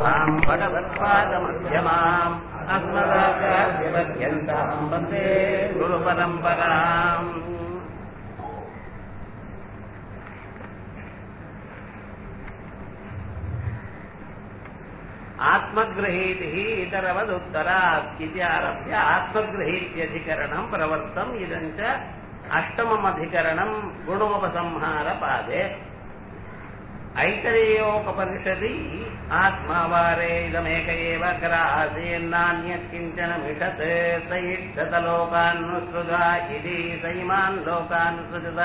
सदाशिवसमारम्भाम् भगवत्पादमध्यमाम् अस्मदाचार्यपर्यन्ताम् वन्दे गुरुपरम्पराम् आत्मगृहीतिः इतरवदुत्तरात् इति आरभ्य आत्मगृहीत्यधिकरणम् प्रवृत्तम् इदम् च अष्टममधिकरणम् गुणोपसंहारपादे ऐतरेयोपनिषदि आत्मावारे इदमेक एव ग्रासेन्नान्यत् किञ्चन मिषत् स इच्छतलोकान्नुसृजा इति स इमान् लोकान्सृजत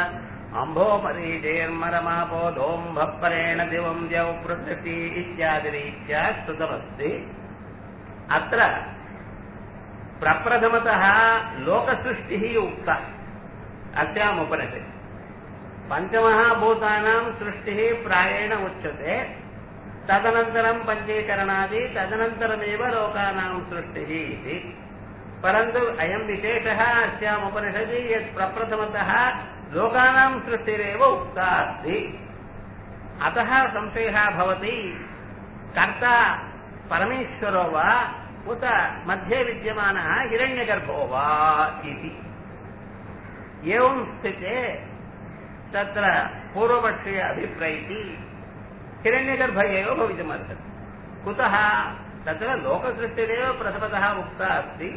अम्भोपरीचेर्मरमापोधोऽम्भपरेण दिवम् द्यौ प्रकृति इत्यादिरीत्या श्रुतमस्ति अत्र प्रप्रथमतः लोकसृष्टिः उक्ता अस्याम् उपनिषदि पञ्चमहाभूतानां सृष्टिः प्रायेण उच्यते तदनन्तरं पञ्चीकरणादि तदनन्तरमेव लोकानां सृष्टिः इति परन्तु अयं विशेषः अस्याम् उपनिषदि यत् प्रप्रथमतः लोकानां सृष्टिरेव उक्ता अस्ति अतः संशयः भवति कर्ता परमेश्वरो वा उत मध्ये विद्यमानः हिरण्यगर्भो वा इति एवं स्थिते तत्र पूर्वपक्षीय अभिप्रैति हिरण्यगर्भ एव भवितुमर्हति कुतः तत्र लोकसृष्टिरेव प्रथमतः उक्ता अस्ति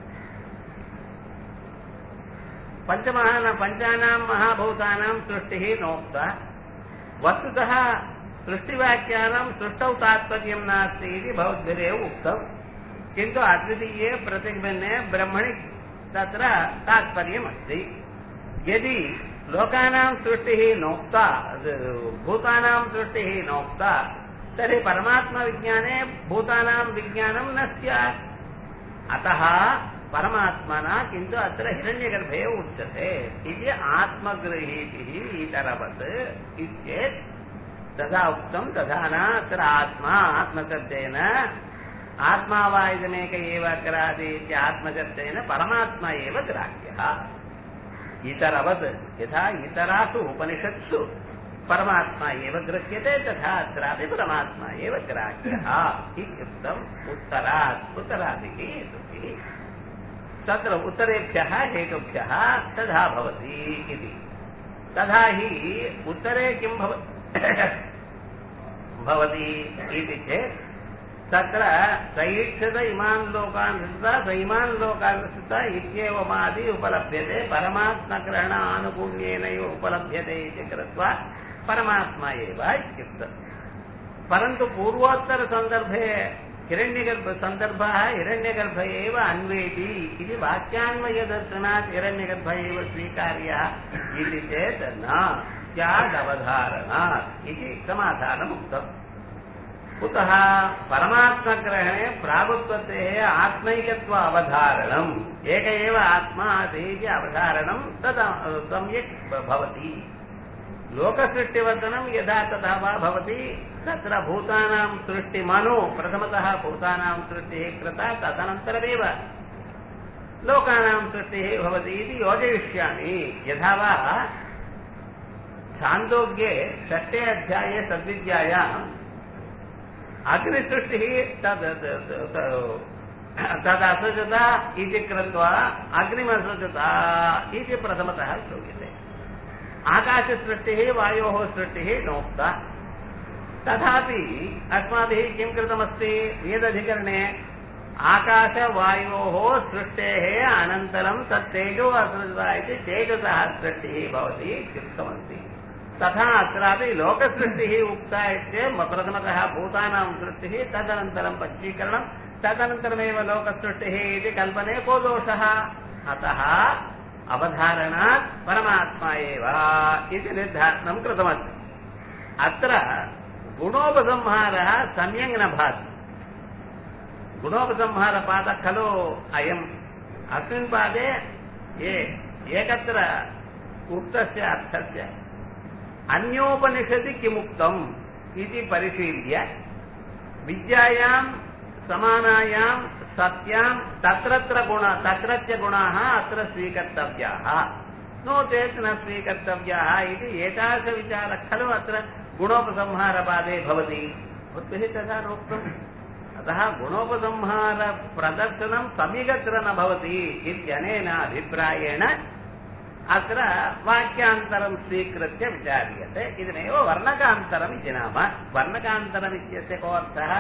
पञ्चमहान पञ्चानां महाभूतानां सृष्टिः नोक्ता वस्तुतः सृष्टिवाक्यानां सृष्टौ तात्पर्यं नास्ति इति भवद्भिरेव उक्तम् किन्तु अद्वितीये प्रतिबिन्ने ब्रह्मणि तत्र तात्पर्यमस्ति यदि लोकानां सृष्टिः नोक्ता भूतानां सृष्टिः नोक्ता तर्हि परमात्मविज्ञाने भूतानां विज्ञानं न स्यात् अतः परमात्मना किन्तु अत्र हिरण्यगर्भे उच्यते इति आत्मगृहीतिः इतरवत् इत्येत् तथा उक्तं तथा न अत्र आत्मा आत्मशब्देन आत्मा वा इदमेक एव ग्रादि इति आत्मशब्देन परमात्मा एव ग्राह्यः इतरवत् यथा इतरासु उपनिषत्सु परमात्मा एव गृह्यते तथा अत्रापि परमात्मा एव ग्राह्यः इत्युक्तम् उत्तरात् उत्तरादिः हेतुभिः तत्र उत्तरेभ्यः हेतुभ्यः तथा भवति इति तथा हि उत्तरे किं भव भवति इति चेत् तत्र सैक्षत इमान् लोकान् सृष्टा स इमान् लोकान् सृष्टा इत्येवमादि उपलभ्यते परमात्मग्रहण आनुकूल्येनैव उपलभ्यते इति कृत्वा परमात्मा एव इत्युक्तम् परन्तु पूर्वोत्तरसन्दर्भे हिरण्यगर्भसन्दर्भः हिरण्यगर्भ एव अन्वेति इति वाक्यान्वयदर्शनात् हिरण्यगर्भ एव स्वीकार्यः इति चेत् न स्यादवधारणात् इति समाधानम् उक्तम् कुतः परमात्मग्रहणे प्रागुत्पत्तेः आत्मैकत्व अवधारणम् एक एव आत्मा आसीत् अवधारणं तदा सम्यक् भवति लोकसृष्टिवर्धनं यदा तथा वा भवति तत्र भूतानां सृष्टिमनु प्रथमतः भूतानां सृष्टिः कृता तदनन्तरमेव लोकानां सृष्टिः भवति इति योजयिष्यामि यथा वा छान्दोग्ये षष्ठे अध्याये सद्विद्यायाम् अग्निसृष्टिः तद् तदसृजता इति कृत्वा अग्निमसृजता इति प्रथमतः श्रूयते आकाशसृष्टिः वायोः सृष्टिः नोक्ता तथापि अस्माभिः किं कृतमस्ति वेदधिकरणे आकाशवायोः सृष्टेः अनन्तरं तत्तेजो असृजता इति तेजसः सृष्टिः भवति इत्युक्तमस्ति तथा अत्रापि लोकसृष्टिः उक्ता इत्येव प्रथमतः भूतानां सृष्टिः तदनन्तरं पञ्चीकरणं तदनन्तरमेव लोकसृष्टिः इति कल्पने को दोषः अतः अवधारणात् परमात्मा एव इति निर्धारणं कृतमस्ति अत्र गुणोपसंहारः सम्यक् न भाति गुणोपसंहारपादः खलु अयम् अस्मिन् पादे ये एकत्र उक्तस्य अर्थस्य अन्योपनिषदि किमुक्तम् इति परिशील्य विद्यायां समानायां सत्यां तत्रत्र गुण तत्रत्य गुणाः अत्र स्वीकर्तव्याः नो चेत् न स्वीकर्तव्याः इति एतादृशविचारः खलु अत्र गुणोपसंहारपादे भवति भवद्भिः तथा नोक्तम् अतः गुणोपसंहार प्रदर्शनं समिगत्र न भवति इत्यनेन अभिप्रायेण अत्र वाक्यान्तरं स्वीकृत्य विचार्यते इदमेव वर्णकान्तरम् इति नाम वर्णकान्तरम् इत्यस्य को अर्थः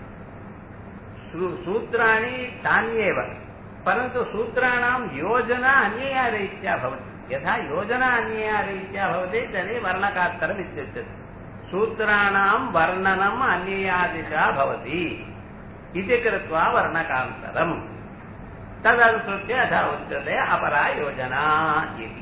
सूत्राणि तान्येव परन्तु सूत्राणां योजना अन्यया रीत्या भवति यथा योजना अन्यया रीत्या भवति तर्हि वर्णकान्तरम् इत्युच्यते सूत्राणां वर्णनम् अन्ययादिशा भवति इति कृत्वा वर्णकान्तरम् तदनुसृत्य यथा उच्यते अपरा योजना इति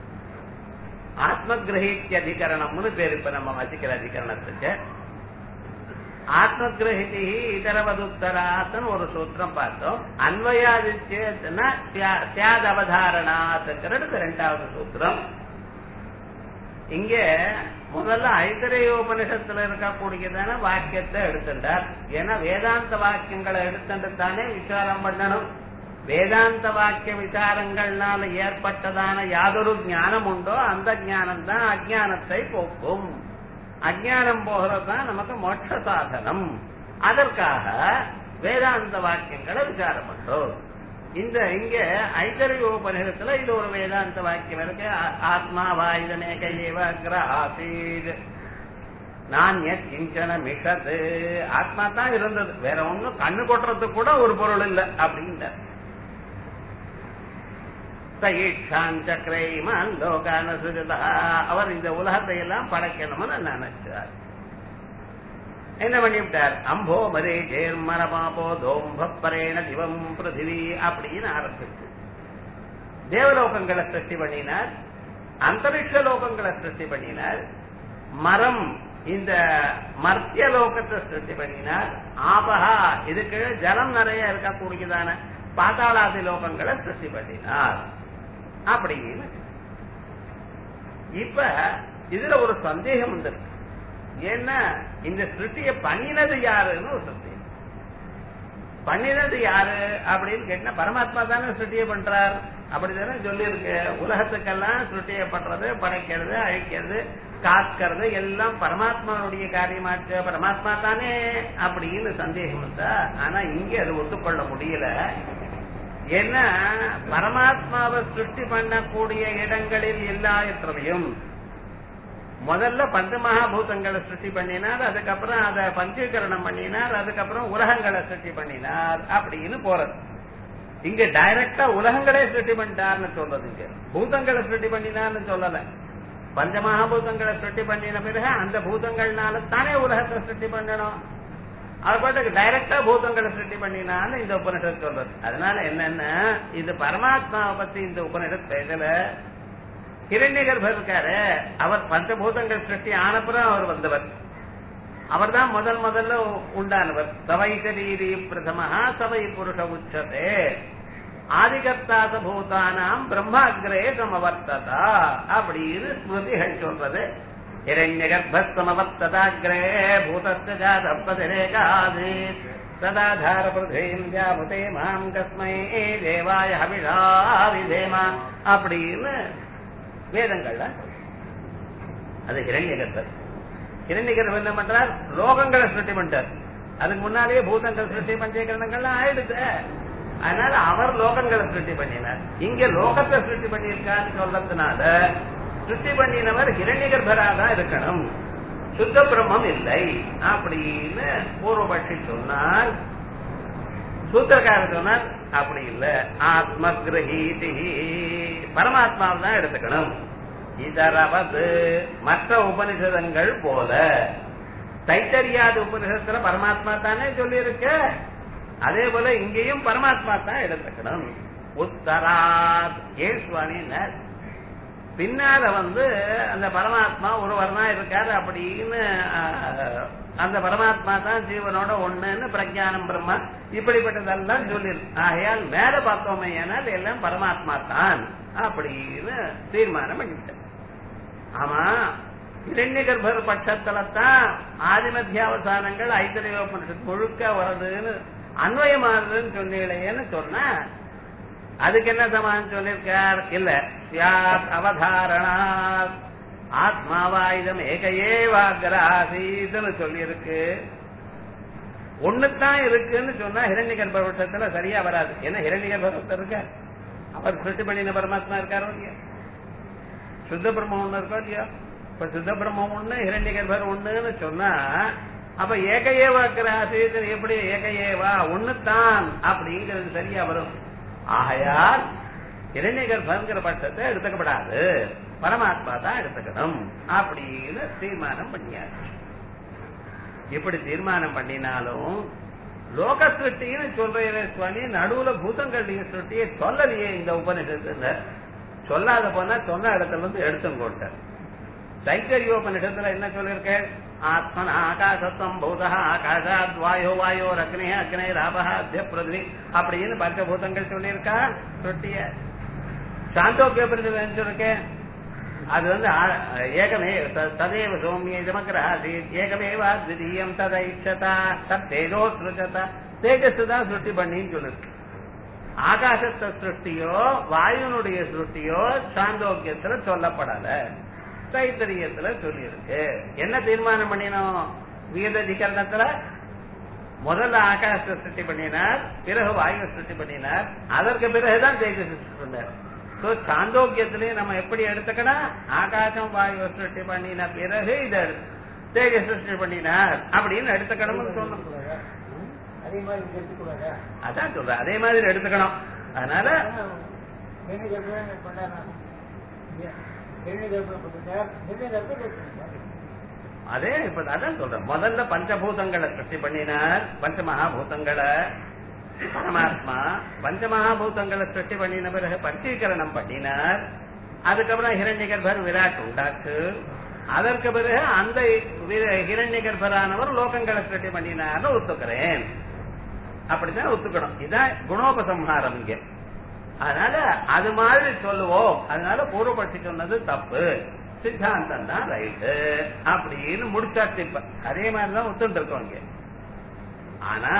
ஆத்மகிரகித்தியதிகரணம்னு பேர் இப்ப நம்ம வசிக்கிற அதிகரணத்துக்கு ஆத்மகிரகிதி இதரவதுத்தராத்னு ஒரு சூத்திரம் பார்த்தோம் அன்வயாதிச்சேத்னா சியாத் அவதாரணாத்துங்கிறது ரெண்டாவது சூத்திரம் இங்க முதல்ல ஐதரையோபனிஷத்துல இருக்கக்கூடியதான வாக்கியத்தை எடுத்துட்டார் ஏன்னா வேதாந்த வாக்கியங்களை எடுத்துட்டு தானே விசாரம் பண்ணணும் வேதாந்த வாக்கிய விசாரங்கள்னால ஏற்பட்டதான யாதொரு ஞானம் உண்டோ அந்த ஞானம் தான் அஜானத்தை போக்கும் அஜானம் போகிறது தான் நமக்கு மோட்ச சாதனம் அதற்காக வேதாந்த வாக்கியங்களை விசாரம் பண்றோம் இந்த இங்க ஐதரியோபனிஷத்துல இது ஒரு வேதாந்த வாக்கியம் இருக்கு ஆத்மா வாயுதமேக ஏவ ஆசீத் நான் கிஞ்சன மிஷது ஆத்மா தான் இருந்தது வேற ஒண்ணும் கண்ணு கொட்டுறதுக்கு கூட ஒரு பொருள் இல்லை அப்படின்ற சயிஷாஞ்சக்ரைமான் லோகான சுஜதா அவர் இந்த உலகத்தை எல்லாம் படைக்கணும்னு நினைச்சார் என்ன பண்ணிவிட்டார் அம்போ மரே ஜேர்மர பாபோ தோம்பரேன திவம் பிருத்திவி அப்படின்னு ஆரம்பிச்சு தேவலோகங்களை சிருஷ்டி பண்ணினார் அந்தரிக்ஷ லோகங்களை சிருஷ்டி பண்ணினார் மரம் இந்த மர்த்திய லோகத்தை சிருஷ்டி பண்ணினார் ஆபகா இதுக்கு ஜலம் நிறைய இருக்கக்கூடியதான பாதாளாதி லோகங்களை சிருஷ்டி பண்ணினார் அப்படின்னு இப்ப இதுல ஒரு சந்தேகம் வந்திருக்கு ஏன்னா இந்த சிருஷ்டிய பண்ணினது யாருன்னு ஒரு சந்தேகம் பண்ணினது யாரு அப்படின்னு கேட்டா பரமாத்மா தானே சிருஷ்டிய பண்றார் அப்படித்தானே சொல்லியிருக்கு உலகத்துக்கெல்லாம் சிருஷ்டிய பண்றது படைக்கிறது அழிக்கிறது காக்கிறது எல்லாம் பரமாத்மாவுடைய காரியமாச்சு பரமாத்மா தானே அப்படின்னு சந்தேகம் வந்தா ஆனா இங்க அது ஒத்துக்கொள்ள முடியல ஏன்னா பரமாத்மாவை சிருஷ்டி பண்ணக்கூடிய இடங்களில் எல்லாவற்றையும் முதல்ல பஞ்ச மகாபூதங்களை சிருஷ்டி பண்ணினார் அதுக்கப்புறம் அதை பஞ்சீகரணம் பண்ணினார் அதுக்கப்புறம் உலகங்களை சிருஷ்டி பண்ணினார் அப்படின்னு போறது இங்க டைரக்டா உலகங்களே சிருஷ்டி பண்ணிட்டார்னு சொல்றது இங்க பூதங்களை சிருஷ்டி பண்ணினார்னு சொல்லல பஞ்ச மகாபூதங்களை சிருஷ்டி பண்ணின பிறகு அந்த பூதங்கள்னால தானே உலகத்தை சிருஷ்டி பண்ணணும் அது பாட்டுக்கு டைரக்டா பூதங்களை சிருஷ்டி பண்ணினான்னு இந்த உபனிஷத் சொல்றது அதனால என்னன்னா இது பரமாத்மாவை பத்தி இந்த உபனிஷத் பேசல ஹிரண்யகர்பர் இருக்காரு அவர் பஞ்சபூதங்கள் சிருஷ்டி ஆனப்புறம் அவர் வந்தவர் அவர் தான் முதல் முதல்ல உண்டானவர் சவை சரீரி பிரதமஹா சவை புருஷ உச்சதே ஆதிகர்த்தாச பூதானாம் பிரம்மாகிரே சமவர்த்ததா அப்படின்னு ஸ்மிருதிகள் சொல்றது हिरण्यगर्भस्तमवर्तताग्रे भूतस्य जातपतिरेकासीत् सदाधार पृथ्वीम् जामुते माम् कस्मै தேவாய ஹவிஷா விதேமா அப்படின்னு வேதங்கள்ல அது ஹிரண்யகர்பர் ஹிரண்யகர்பர் என்ன பண்றார் லோகங்களை சிருஷ்டி பண்ணிட்டார் அதுக்கு முன்னாலேயே பூதங்கள் சிருஷ்டி பஞ்சீகரணங்கள்லாம் ஆயிடுது அதனால அவர் லோகங்களை சிருஷ்டி பண்ணினார் இங்க லோகத்தை சிருஷ்டி பண்ணியிருக்கான்னு சொல்றதுனால சிருஷ்டி பண்ணினவர் ஹிரண்யகர்பரா தான் இருக்கணும் சுத்த பிரம்மம் இல்லை அப்படின்னு பூர்வபட்சி சொன்னார் சூத்திரக்காரர் சொன்னார் அப்படி இல்ல ஆத்ம கிரகீதி பரமாத்மாவை தான் எடுத்துக்கணும் இதரவது மற்ற உபனிஷதங்கள் போல தைத்தறியாத உபனிஷத்துல பரமாத்மா தானே சொல்லியிருக்க அதே போல இங்கேயும் பரமாத்மா தான் எடுத்துக்கணும் உத்தராத் ஏன் சுவாமினர் பின்னால வந்து அந்த பரமாத்மா ஒருவர் தான் இருக்காரு அப்படின்னு அந்த பரமாத்மா தான் ஜீவனோட ஒண்ணுன்னு பிரஜானம் பிரம்மா இப்படிப்பட்டதெல்லாம் சொல்லிருக்கு ஆகையால் மேல பார்த்தோமே ஏனால் எல்லாம் பரமாத்மா தான் அப்படின்னு தீர்மானம் பண்ணிட்டேன் ஆமா இரண்ய கர்ப்பர் பட்சத்துல தான் ஆதிமத்தியாவசானங்கள் ஐதரையோபனிஷத் முழுக்க வருதுன்னு அன்வயமானதுன்னு சொன்னீங்களேன்னு சொன்னா அதுக்கு என்ன சமாதானம் சொல்லியிருக்கார் இல்ல சியாத் அவதாரணா ஆத்மாவாயுதம் ஏகையே வாகராசீதுன்னு சொல்லியிருக்கு ஒண்ணுதான் இருக்குன்னு சொன்னா ஹிரண்ய கர்ப்பவட்டத்துல சரியா வராது ஏன்னா ஹிரண்ய கர்ப்பவட்டம் இருக்க அவர் சிருஷ்டி பண்ணின பரமாத்மா இருக்காரோ இல்லையா சுத்த பிரம்மம் ஒண்ணு இருக்கோ இல்லையா இப்ப சுத்த பிரம்மம் ஒண்ணு ஹிரண்ய கர்ப்பர் ஒண்ணுன்னு சொன்னா அப்ப ஏக ஏவாக்கிற ஆசிரியத்தில் எப்படி ஏக ஏவா ஒண்ணுதான் அப்படிங்கிறது சரியா வரும் ஆகையால் இரண்ய கர்ப்பங்கிற பட்சத்தை எடுத்துக்கப்படாது பரமாத்மா தான் எடுத்துக்கணும் அப்படின்னு தீர்மானம் பண்ணியாச்சு இப்படி தீர்மானம் பண்ணினாலும் லோக சிருஷ்டின்னு சொல்றீங்க சுவாமி நடுவுல பூதங்களுடைய சிருஷ்டியை சொல்லலையே இந்த உபநிஷத்துல சொல்லாத போனா சொன்ன இடத்துல இருந்து எடுத்துங்கோட்டார் தைத்தரியோபனிஷத்துல என்ன சொல்லிருக்க ஆத்மன் ஆகாசத்தம் பூதா ஆகாஷாத் வாயோ வாயோ அக்னே அக்னே ராபா அத்திய பிரதிவி அப்படின்னு பஞ்சபூதங்கள் சொல்லியிருக்கா சொட்டிய சாந்தோக்கியோபனிஷத்துல என்ன சொல்லிருக்கேன் அது வந்து ஆ- ஏகமே த- ததேவ சௌமிய ஜமக்கராசி ஏகமேவா திடீயம் ததைச்சதா தத் தேஜோ சிருஜதா தேஜஸ் தான் சிருஷ்டி பண்ணின்னு சொல்லிருக்கு ஆகாசத்தை சிருஷ்டியோ வாயுனுடைய சிருஷ்டியோ சாந்தோக்கியத்துல சொல்லப்படல தைத்தரியத்துல சொல்லியிருக்கு என்ன தீர்மானம் பண்ணினோம் வீததிகரணத்துல முதல்ல ஆகாச சிருஷ்டி பண்ணினார் பிறகு வாயு சிருஷ்டி பண்ணினார் அதற்கு பிறகுதான் தேஜஸ் சிருஷ்டி பண்ணார் சோ சாந்தோக்கியத்திலேயே நம்ம எப்படி எடுத்துக்கணும் ஆகாசம் வாயு சிருஷ்டி பண்ணின பிறகு இதை தேஜஸ் சிருஷ்டி பண்ணினார் அப்படின்னு எடுத்துக்கணும்னு சொன்னோம் அதே மாதிரி இங்க எடுத்துக்கூடாதா அதான் சொல்றேன் அதே மாதிரி எடுத்துக்கணும் அதனால என்ன கர்ப்பம் பண்ணாரா என்ன கர்ப்பம் பண்ணிட்டார் என்ன கர்ப்பம் அதே இப்ப அதான் சொல்றேன் முதல்ல பஞ்சபூதங்களை சிருஷ்டி பண்ணினார் பஞ்சமகாபூதங்களை பரமாத்மா பஞ்சமகாபூதங்களை சிருஷ்டி பண்ணின பிறகு பஞ்சீகரணம் பண்ணினார் அதுக்கப்புறம் ஹிரண்ய கர்ப்பர் விராட் உண்டாக்கு அதற்கு பிறகு அந்த ஹிரண்ய கர்ப்பரானவர் லோகங்களை சிருஷ்டி பண்ணினார்னு ஒத்துக்கிறேன் அப்படித்தான் ஒத்துக்கணும் இதான் குணோபசம்ஹாரம் இங்க அதனால அது மாதிரி சொல்லுவோம் அதனால பூர்வபட்சி சொன்னது தப்பு சித்தாந்தம் தான் ரைட்டு அப்படின்னு முடிச்சாச்சு இப்ப அதே மாதிரிதான் ஒத்துட்டு இருக்கோம் இங்க ஆனா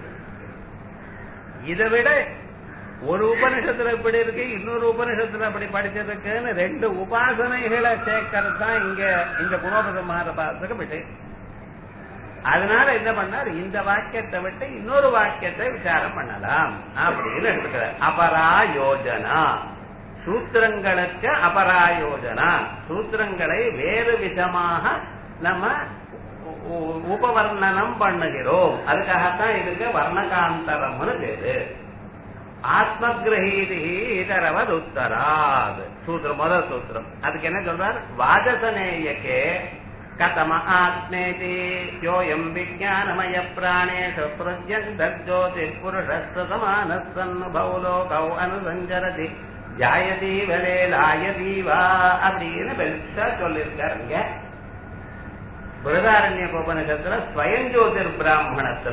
இதை விட ஒரு உபனிஷத்துல இப்படி இருக்கு இன்னொரு உபனிஷத்துல அப்படி படிச்சதுக்குன்னு ரெண்டு உபாசனைகளை சேர்க்கறது தான் இங்க இந்த குணோபசம்ஹார பாதத்துக்கு விஷயம் அதனால என்ன பண்ணார் இந்த வாக்கியத்தை விட்டு இன்னொரு வாக்கியத்தை விசாரம் பண்ணலாம் அப்படின்னு எடுத்துக்கிறார் அபராயோஜனா சூத்திரங்களுக்கு அபராயோஜனா சூத்திரங்களை வேறு விதமாக நம்ம உ- உ- உபவர்ணனம் பண்ணுகிறோம் அதுக்காகத்தான் இதுக்கு வர்ணகாந்தரம்னு பேரு ஆத்மகிரகீதி இதரவது உத்தராத் சூத்திரம் முதல் சூத்திரம் அதுக்கு என்ன சொல்றார் வாஜசனேயக்கே கதம ஆத்மேதி யோயம் விஜானமய பிராணேஷு பிரஜந்தோதி புருஷமானசன்னுபவ லோகௌ அனுசஞ்சரதி ஜாயதி வலே லாயதி வா அப்படின்னு பெருசா சொல்லியிருக்காருங்க பிரதாரண்ய உபநிஷத்துல ஸ்வயஞ்சோதிர் பிராமணத்துல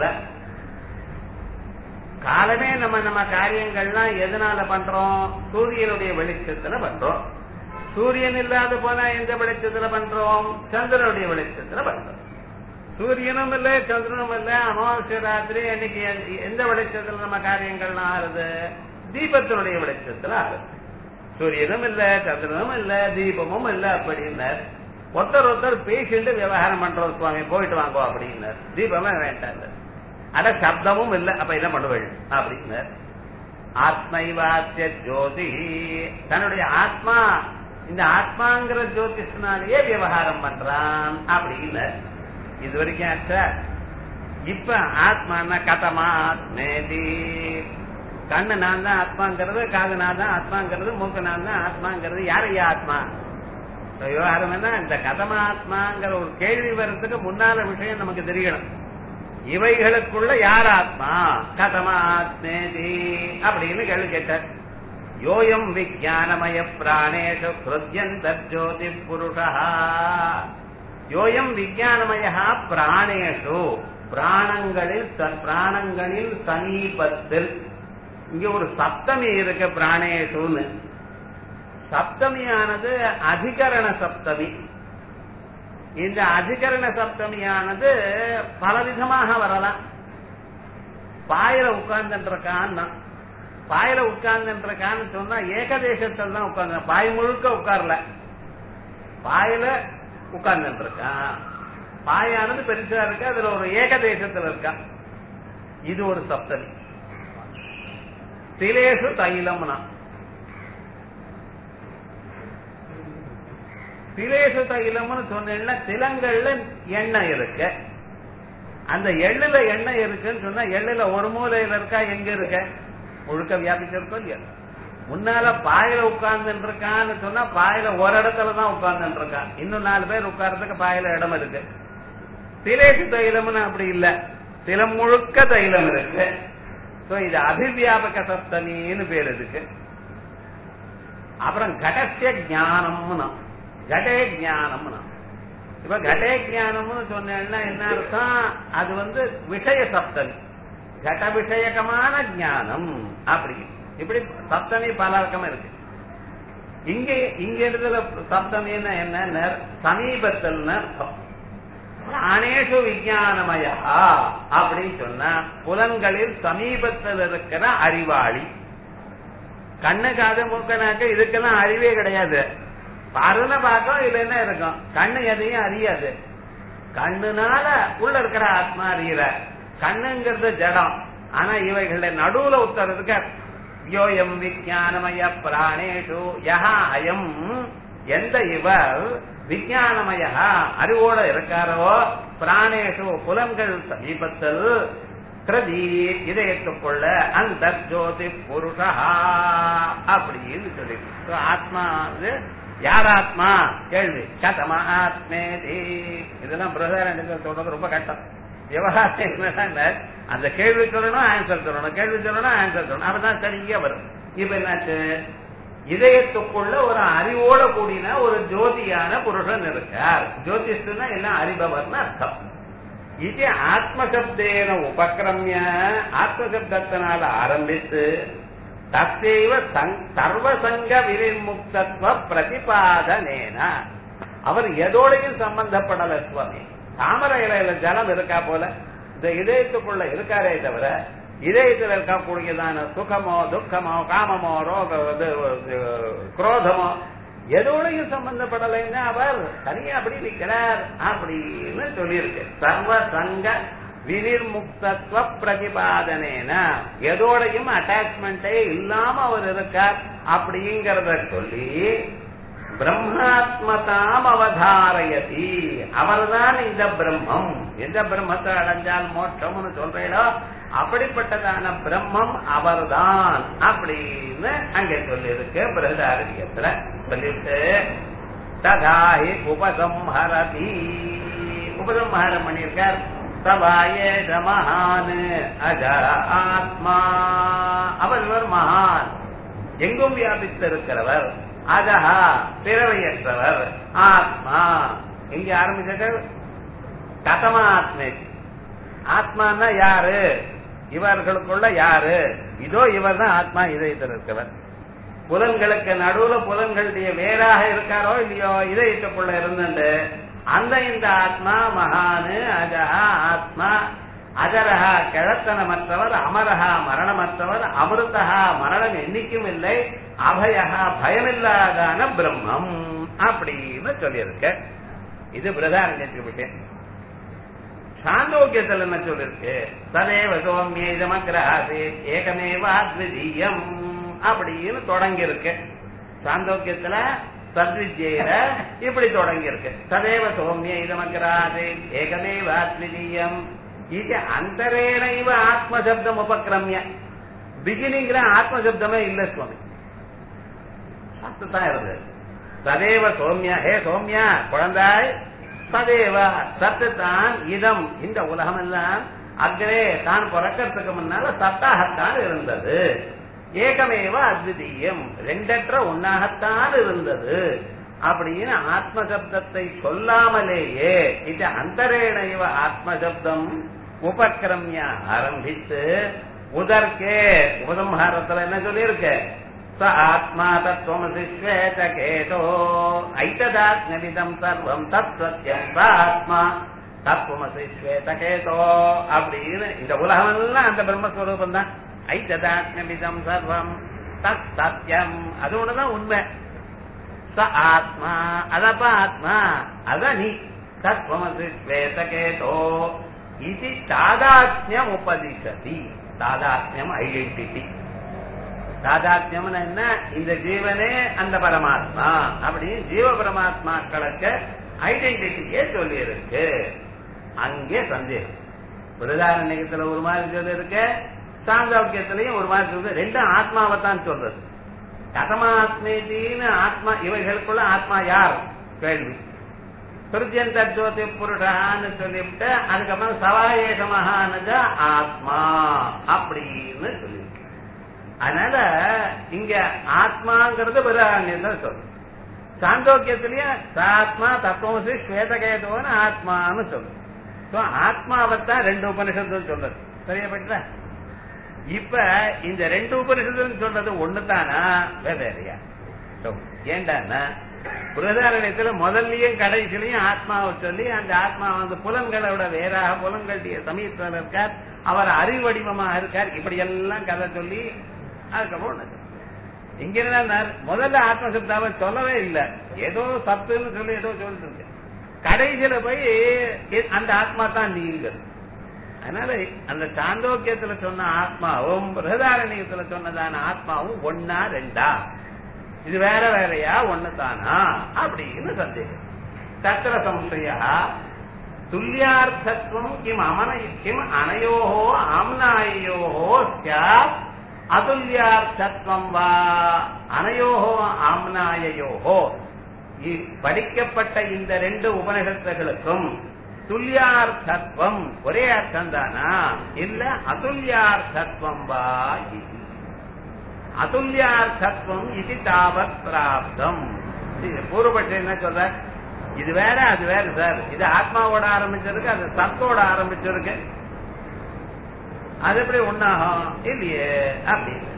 காலமே நம்ம நம்ம காரியங்கள்லாம் எதனால பண்றோம் சூரியனுடைய வெளிச்சத்துல பண்றோம் சூரியன் இல்லாத போனா எந்த வெளிச்சத்துல பண்றோம் சந்திரனுடைய வெளிச்சத்துல பண்றோம் சூரியனும் இல்ல சந்திரனும் இல்ல அமாவாசை ராத்திரி அன்னைக்கு எந்த- எந்த வெளிச்சத்துல நம்ம காரியங்கள்லாம் ஆறுது தீபத்தினுடைய வெளிச்சத்துல ஆறுது சூரியனும் இல்ல சந்திரனும் இல்ல தீபமும் இல்ல அப்படின்னார் ஒருத்தர் ஒருத்தர் பேசிட்டு விவகாரம் பண்றோம் சுவாமி போயிட்டு வாங்கோ அப்படின்னார் தீபமே வேண்டாம் அட சப்தமும் இல்ல அப்ப என்ன பண்ணுவேள் அப்படின்னார் ஆத்மைவாத்திய ஜோதி தன்னுடைய ஆத்மா இந்த ஆத்மாங்கிற ஜோதிஷனாலேயே விவகாரம் பண்றான் அப்படின்னு இது வரைக்கும் ஆச்சா இப்ப ஆத்மானா கதமா ஆத்மேதி கண்ணு நான் தான் ஆத்மாங்கிறது காது நான் தான் ஆத்மாங்கிறது மூக்கு நான் தான் ஆத்மாங்கிறது யாரையா ஆத்மா இப்ப விவகாரம் என்ன இந்த கதமா ஆத்மாங்கிற ஒரு கேள்வி வர்றதுக்கு முன்னால விஷயம் நமக்கு தெரியணும் இவைகளுக்குள்ள யார் ஆத்மா கதம ஆத்மேதி அப்படின்னு கேள்வி கேட்டார் யோயம் விஜயானமய பிராணேஷு ஹிருத்யந்த ஜோதி புருஷா யோயம் விஜயானமய பிராணேஷு பிராணங்களில் ச- பிராணங்களில் சமீபத்தில் இங்க ஒரு சப்தமி இருக்கு பிராணேஷுன்னு சப்தமியானது அதிகரண சப்தமி இந்த அதிகரண சப்தமியானது பலவிதமாக வரலாம் பாயில உட்கார்ந்துருக்கான் பாயில உட்கார்ந்துருக்கான்னு சொன்னா ஏகதேசத்தில் தான் உட்கார்ந்து பாய் முழுக்க உட்கார்ல பாயில உட்கார்ந்துட்டு இருக்கான் பாயானது பெருசா இருக்கு அதுல ஒரு ஏகதேசத்துல இருக்கான் இது ஒரு சப்தமி திலேஷு தைலம்னா திலேஷு தைலம்னு சொன்னேன்னா திலங்கள்ல எண்ணெய் இருக்கு அந்த எள்ளுல எண்ணெய் இருக்குன்னு சொன்னா எள்ளுல ஒரு மூலையில இருக்கா எங்க இருக்க முழுக்க வியாபிச்சிருக்கோம் இல்லையா முன்னால பாயில உட்கார்ந்துட்டு இருக்கான்னு சொன்னா பாயில ஒரு இடத்துல தான் உட்கார்ந்துட்டு இருக்கான் இன்னும் நாலு பேர் உட்கார்றதுக்கு பாயில இடம் இருக்கு திலேஷு தைலம்னு அப்படி இல்ல திலம் முழுக்க தைலம் இருக்கு சோ இது அபிவியாபக சப்தமின்னு பேர் இதுக்கு அப்புறம் கடசிய ஞானம்னு கடே ஞானம்னு இப்ப கடே ஞானம்னு சொன்னேன்னா என்ன அர்த்தம் அது வந்து விஷய சப்தமி கட விஷயகமான ஞானம் அப்படி இப்படி சப்தமி பல ரகம் இருக்கு இங்க இங்க இடத்துல சப்தமின்னா என்ன சமீபத்தில் அர்த்தம் பிராணேஷு விஜயானமயா அப்படின்னு சொன்னா புலன்களில் சமீபத்தில் இருக்கிற அறிவாளி கண்ணு காது மூக்கனாக்க இதுக்கெல்லாம் அறிவே கிடையாது பார்வனை பார்க்கும் இதுல என்ன இருக்கும் கண்ணு எதையும் அறியாது கண்ணுனால உள்ள இருக்கிற ஆத்மா அறியற கண்ணுங்கிறது ஜடம் ஆனா இவைகள நடுவுல உத்தரதுக்கு யோயம் விஜயானமய பிராணேஷு யஹா அயம் எந்த இவர் விஜயானமய அறிவோட இருக்காரோ பிராணேஷு புலன்கள் சமீபத்தில் கிருதி இதயத்துக்குள்ள அந்த ஜோதி புருஷா அப்படின்னு சொல்லி ஆத்மா வந்து யார் ஆத்மா கேள்வி கதம ஆத்மேதி இதெல்லாம் பிரதாரண்யத்தில் சொல்றது ரொம்ப கஷ்டம் விவகாரம் அந்த கேள்வி சொல்லணும் ஆன்சர் சொல்லணும் கேள்வி சொல்லணும் ஆன்சர் சொல்லணும் அப்பதான் சரியா வரும் இப்ப என்னாச்சு இதயத்துக்குள்ள ஒரு அறிவோட கூடின ஒரு ஜோதியான புருஷன் இருக்கார் ஜோதிஷன்னா எல்லாம் அறிபவர்னு அர்த்தம் இது ஆத்மசப்தேன உபக்கிரமிய ஆத்மசப்தத்தினால ஆரம்பித்து தத்தேவ சர்வசங்க விரிமுக்தத்துவ பிரதிபாதனேன அவர் எதோடையும் சம்பந்தப்படல சுவாமி தாமரை இலையில ஜலம் இருக்கா போல இந்த இதயத்துக்குள்ள இருக்காரே தவிர இதயத்தில் இருக்கக்கூடியதான சுகமோ துக்கமோ காமமோ ரோக குரோதமோ எதோடையும் சம்பந்தப்படலைன்னா அவர் தனியா அப்படி நிற்கிறார் அப்படின்னு சொல்லியிருக்கு சர்வ சங்க வினிர்முக்தத்துவ பிரதிபாதனேன எதோடையும் அட்டாச்மெண்டே இல்லாம அவர் இருக்கார் அப்படிங்கறத சொல்லி பிரம்மாத்மதாம் அவதாரயதி அவர்தான் இந்த பிரம்மம் எந்த பிரம்மத்தை அடைஞ்சால் மோட்சம்னு சொல்றீங்களோ அப்படிப்பட்டதான பிரம்மம் அவர்தான் அப்படின்னு அங்க சொல்லியிருக்கு பிரதாரண்யத்துல சொல்லிட்டு ததாஹி உபசம்ஹரதி உபசம்ஹாரம் பண்ணியிருக்கார் சவாயே மகான் அஜ ஆத்மா அவர் இவர் மகான் எங்கும் வியாபித்திருக்கிறவர் அஜஹா பிறவையற்றவர் ஆத்மா எங்க ஆரம்பிச்சது கதமா ஆத்மே ஆத்மான்னா யாரு இவர்களுக்குள்ள யாரு இதோ இவர் தான் ஆத்மா இதயத்தில் இருக்கவர் புலன்களுக்கு நடுவுல புலன்களுடைய வேறாக இருக்காரோ இல்லையோ இதயத்துக்குள்ள இருந்துட்டு அந்த இந்த ஆத்மா மகானு அஜஹா ஆத்மா அஜரஹா கிழத்தனமற்றவர் அமரஹா மரணமற்றவர் அமிர்தஹா மரணம் என்னைக்கும் இல்லை அபயஹா பயமில்லாதான பிரம்மம் அப்படின்னு சொல்லியிருக்க இது பிரதாரண்யத்துக்கு விட்டேன் சாந்தோக்கியத்தில் என்ன சொல்லிருக்கு சதேவ சோமிய இதமக்ராசி ஏகமேவ அத்விதீயம் அப்படின்னு தொடங்கி இருக்கு சாந்தோக்கியத்துல சத்வித்யில இப்படி தொடங்கி இருக்கு சதேவ சோமிய இதமக்ராசி ஏகமேவ அத்விதீயம் இது அந்தரேனைவ ஆத்மசப்தம் உபக்கிரமிய பிகினிங்கிற ஆத்மசப்தமே இல்ல சுவாமி தான் இருந்தது சதேவ சோமியா ஹே சோமியா குழந்தாய் சதேவ சத்து தான் இதம் இந்த உலகம் எல்லாம் அக்ரே தான் பிறக்கிறதுக்கு முன்னால சத்தாகத்தான் இருந்தது ஏகமேவ அத்விதீயம் ரெண்டற்ற ஒன்னாகத்தான் இருந்தது அப்படின்னு ஆத்மசப்தத்தை சொல்லாமலேயே இது அந்தரேணைவ ஆத்மசப்தம் உபக்கிரமிய ஆரம்பித்து உதர்க்கே உபசம்ஹாரத்துல என்ன சொல்லியிருக்க ச ஆத்மா தத்துவமசி ஸ்வேத கேதோ ஐத்ததாத்மிதம் சர்வம் தத் சத்தியம் ச ஆத்மா தத்துவமசி ஸ்வேத கேதோ அப்படின்னு இந்த உலகம் எல்லாம் அந்த பிரம்மஸ்வரூபம் தான் ஐத்ததாத்மிதம் சர்வம் தத் சத்தியம் அது ஒண்ணுதான் உண்மை ச ஆத்மா அதப்பா ஆத்மா அதான் நீ தத்துவமசி ஸ்வேத கேதோ இது தாதாத்மியம் உபதிசதி தாதாத்மியம் ஐடென்டிட்டி தாதாத்மியம்னு என்ன இந்த ஜீவனே அந்த பரமாத்மா அப்படி ஜீவ பரமாத்மாக்களுக்கு ஐடென்டிட்டியே சொல்லி இருக்கு அங்கே சந்தேகம் பிரதாரண்யத்துல ஒரு மாதிரி சொல்லி இருக்கு சாந்தோக்கியத்திலையும் ஒரு மாதிரி சொல்றது ரெண்டும் ஆத்மாவை தான் சொல்றது கதமாத்மேதின்னு ஆத்மா இவைகளுக்குள்ள ஆத்மா யார் கேள்வி சுருஜந்த ஜோதி புருஷான்னு சொல்லிவிட்டு அதுக்கப்புறம் சவாயேஷ மகானஜ ஆத்மா அப்படின்னு சொல்லி அதனால இங்க ஆத்மாங்கிறது பிரதாரண்யம் சொல்லும் சாந்தோக்கியத்திலயும் சாத்மா தத்துவசி ஸ்வேதகேதோன்னு ஆத்மான்னு சொல்லும் So, ஆத்மாவைத்தான் ரெண்டு உபனிஷத்து சொல்றது சரியா பட்டா இப்ப இந்த ரெண்டு உபனிஷத்துன்னு சொல்றது ஒண்ணுதானா வேறையா ஏண்டான்னா பிரதாரணத்துல முதல்லயும் கடைசிலையும் ஆத்மாவை சொல்லி அந்த ஆத்மா வந்து புலன்களோட வேறாக புலன்களுடைய சமீபத்தில் இருக்கார் அவர் அறிவடிவமாக இருக்கார் இப்படி எல்லாம் கதை சொல்லி அதுக்கப்புறம் ஒண்ணு சொல்லு. இங்க என்ன முதல்ல ஆத்மசப்தாவை சொல்லவே இல்லை ஏதோ சத்துன்னு சொல்லி ஏதோ சொல்லிட்டு இருக்கு கடைசியில போய் இ- அந்த ஆத்மா தான் நீங்கிறது அதனால அந்த சாந்தோக்கியத்துல சொன்ன ஆத்மாவும் பிரதாரணியத்துல சொன்னதான ஆத்மாவும் ஒன்னா ரெண்டா இது வேற வேறையா ஒண்ணுதானா அப்படின்னு சந்தேகம் தத்திர சம்சயா துல்லியார்த்தத்துவம் கிம் அமன கிம் அனயோ ஆம்னாயோ ஸ்யாத் அதுல்யார்த்தத்துவம் வா அனயோ ஆம்னாயோ படிக்கப்பட்ட இந்த ரெண்டு உபநிஷத்துகளுக்கும் துல்லியார்த்தத்துவம் ஒரே அர்த்தம் தானா இல்ல அதுல்யார்த்தத்துவம் வா இது அதுல்யார்த்தத்துவம் இது தாவத் பிராப்தம் இது பூர்வபட்சம் என்ன சொல்ற இது வேற அது வேற சார் இது ஆத்மாவோட ஆரம்பிச்சிருக்கு அது சத்தோட ஆரம்பிச்சிருக்கு அது எப்படி ஒன்னாகும் இல்லையே அப்படின்னு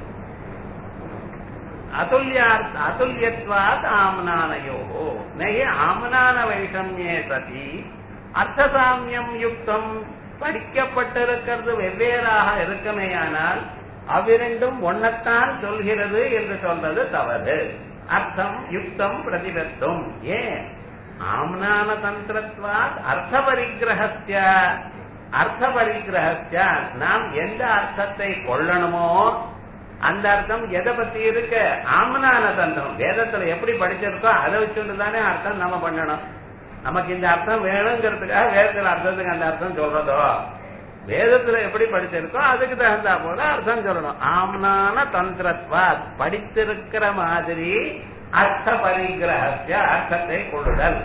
அதுல்யார்த்த அதுல்யத்வாத் ஆமனானயோ நகி ஆமனான வைஷமியே சதி அர்த்தசாமியம் யுக்தம் படிக்கப்பட்டிருக்கிறது வெவ்வேறாக இருக்குமேயானால் அவ்விரண்டும் ஒன்னத்தான் சொல்கிறது என்று சொல்றது தவறு அர்த்தம் யுக்தம் பிரதிபத்தும் ஏன் ஆம்னான தந்திரத்வாத் அர்த்த பரிகிரகஸ்ய அர்த்த பரிகிரகஸ்ய நாம் எந்த அர்த்தத்தை கொள்ளணுமோ அந்த அர்த்தம் எதை பத்தி இருக்கு ஆம்னான தந்திரம் வேதத்துல எப்படி படிச்சிருக்கோ அதை வச்சுட்டு தானே அர்த்தம் நம்ம பண்ணணும் நமக்கு இந்த அர்த்தம் வேணுங்கிறதுக்காக வேதத்துல அர்த்தத்துக்கு அந்த அர்த்தம் சொல்றதோ வேதத்துல எப்படி படிச்சிருக்கோ அதுக்கு தகுந்தா போல அர்த்தம் சொல்லணும் ஆம்னான தந்திரத்வா படித்திருக்கிற மாதிரி அர்த்த பரிகிரகஸ்ய அர்த்தத்தை கொள்ளுதல்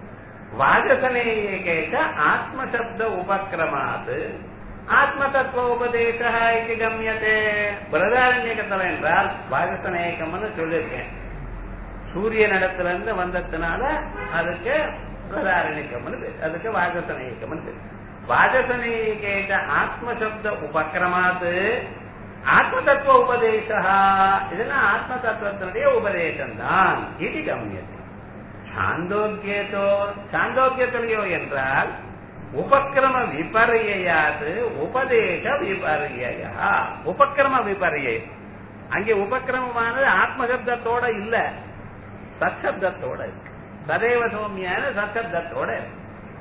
வாஜசனேயே கேட்ட ஆத்மசப்த உபக்கிரமாது ஆத்ம தத்துவ உபதேச இது கம்யதே பிரதாரண்யகத்தில் என்றால் வாஜசனேயக்கம்னு சொல்லியிருக்கேன் சூரிய நடத்துல இருந்து வந்ததுனால அதுக்கு பிரதாரணிக்கம்னு பேர் அதுக்கு வாஜசனேயக்கம்னு பேர் வாஜசனேயகேட்ட ஆத்மசப்த உபக்கிரமாது ஆத்ம தத்துவ உபதேசா இதெல்லாம் ஆத்ம தத்துவத்தினுடைய உபதேசம் தான் இது கம்யத்தை சாந்தோக்கியத்தோ சாந்தோக்கியத்திலையோ என்றால் உபக்கிரம விபர்யாது உபதேச விபர்யா உபக்கிரம விபர்யை அங்கே உபக்கிரமமானது ஆத்மசப்தத்தோட இல்ல சத்சப்தத்தோட இருக்கு சதேவ சௌமியான சத்சப்தத்தோட இருக்கு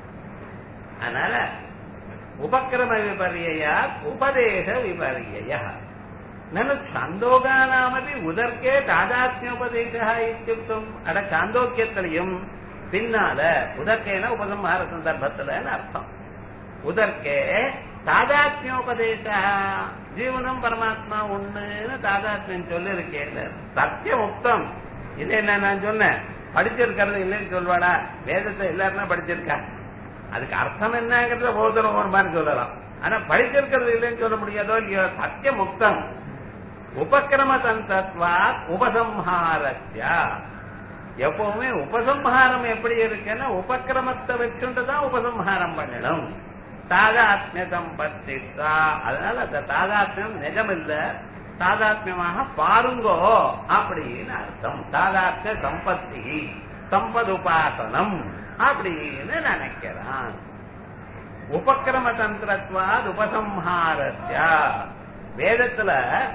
அதனால உபக்கிரம விபர்யா உபதேச விபர்யா நனு சாந்தோகானாமபி உதர்க்கே தாதாத்மியோபதேசா இத்தியுக்தம் அட சாந்தோக்கியத்திலையும் பின்னால உதர்க்கேன உபசம்ஹார சந்தர்ப்பத்துலன்னு அர்த்தம் உதர்க்கே தாதாத்மியோபதேசா ஜீவனம் பரமாத்மா ஒண்ணுன்னு தாதாத்மியம் சொல்லி இருக்கேன் சத்தியம் உக்தம் இது என்ன நான் சொன்னேன் படிச்சிருக்கிறது இல்லைன்னு சொல்வாடா வேதத்தை எல்லாருமே படிச்சிருக்கா அதுக்கு அர்த்தம் என்னங்கிறத ஒவ்வொருத்தரும் ஒரு மாதிரி சொல்லலாம் ஆனா படிச்சிருக்கிறது இல்லைன்னு சொல்ல முடியாதோ இல்லையோ சத்தியம் முக்தம் உபக்கிரம தந்தத்வா உபசம்ஹாரத்யா எப்பவுமே உபசம்ஹாரம் எப்படி இருக்குன்னா உபக்கிரமத்தை வச்சுட்டு தான் உபசம்ஹாரம் பண்ணணும் தாதாத்மிய சம்பத்தித்தா அதனால அந்த தாதாத்மியம் நிஜம் இல்ல தாதாத்மியமாக பாருங்கோ அப்படின்னு அர்த்தம் தாதாத்மிய சம்பத்தி சம்பதுபாசனம் அப்படின்னு நினைக்கிறான் உபக்கிரம தந்திரத்வாத் உபசம்ஹாரத்யா வேதத்துல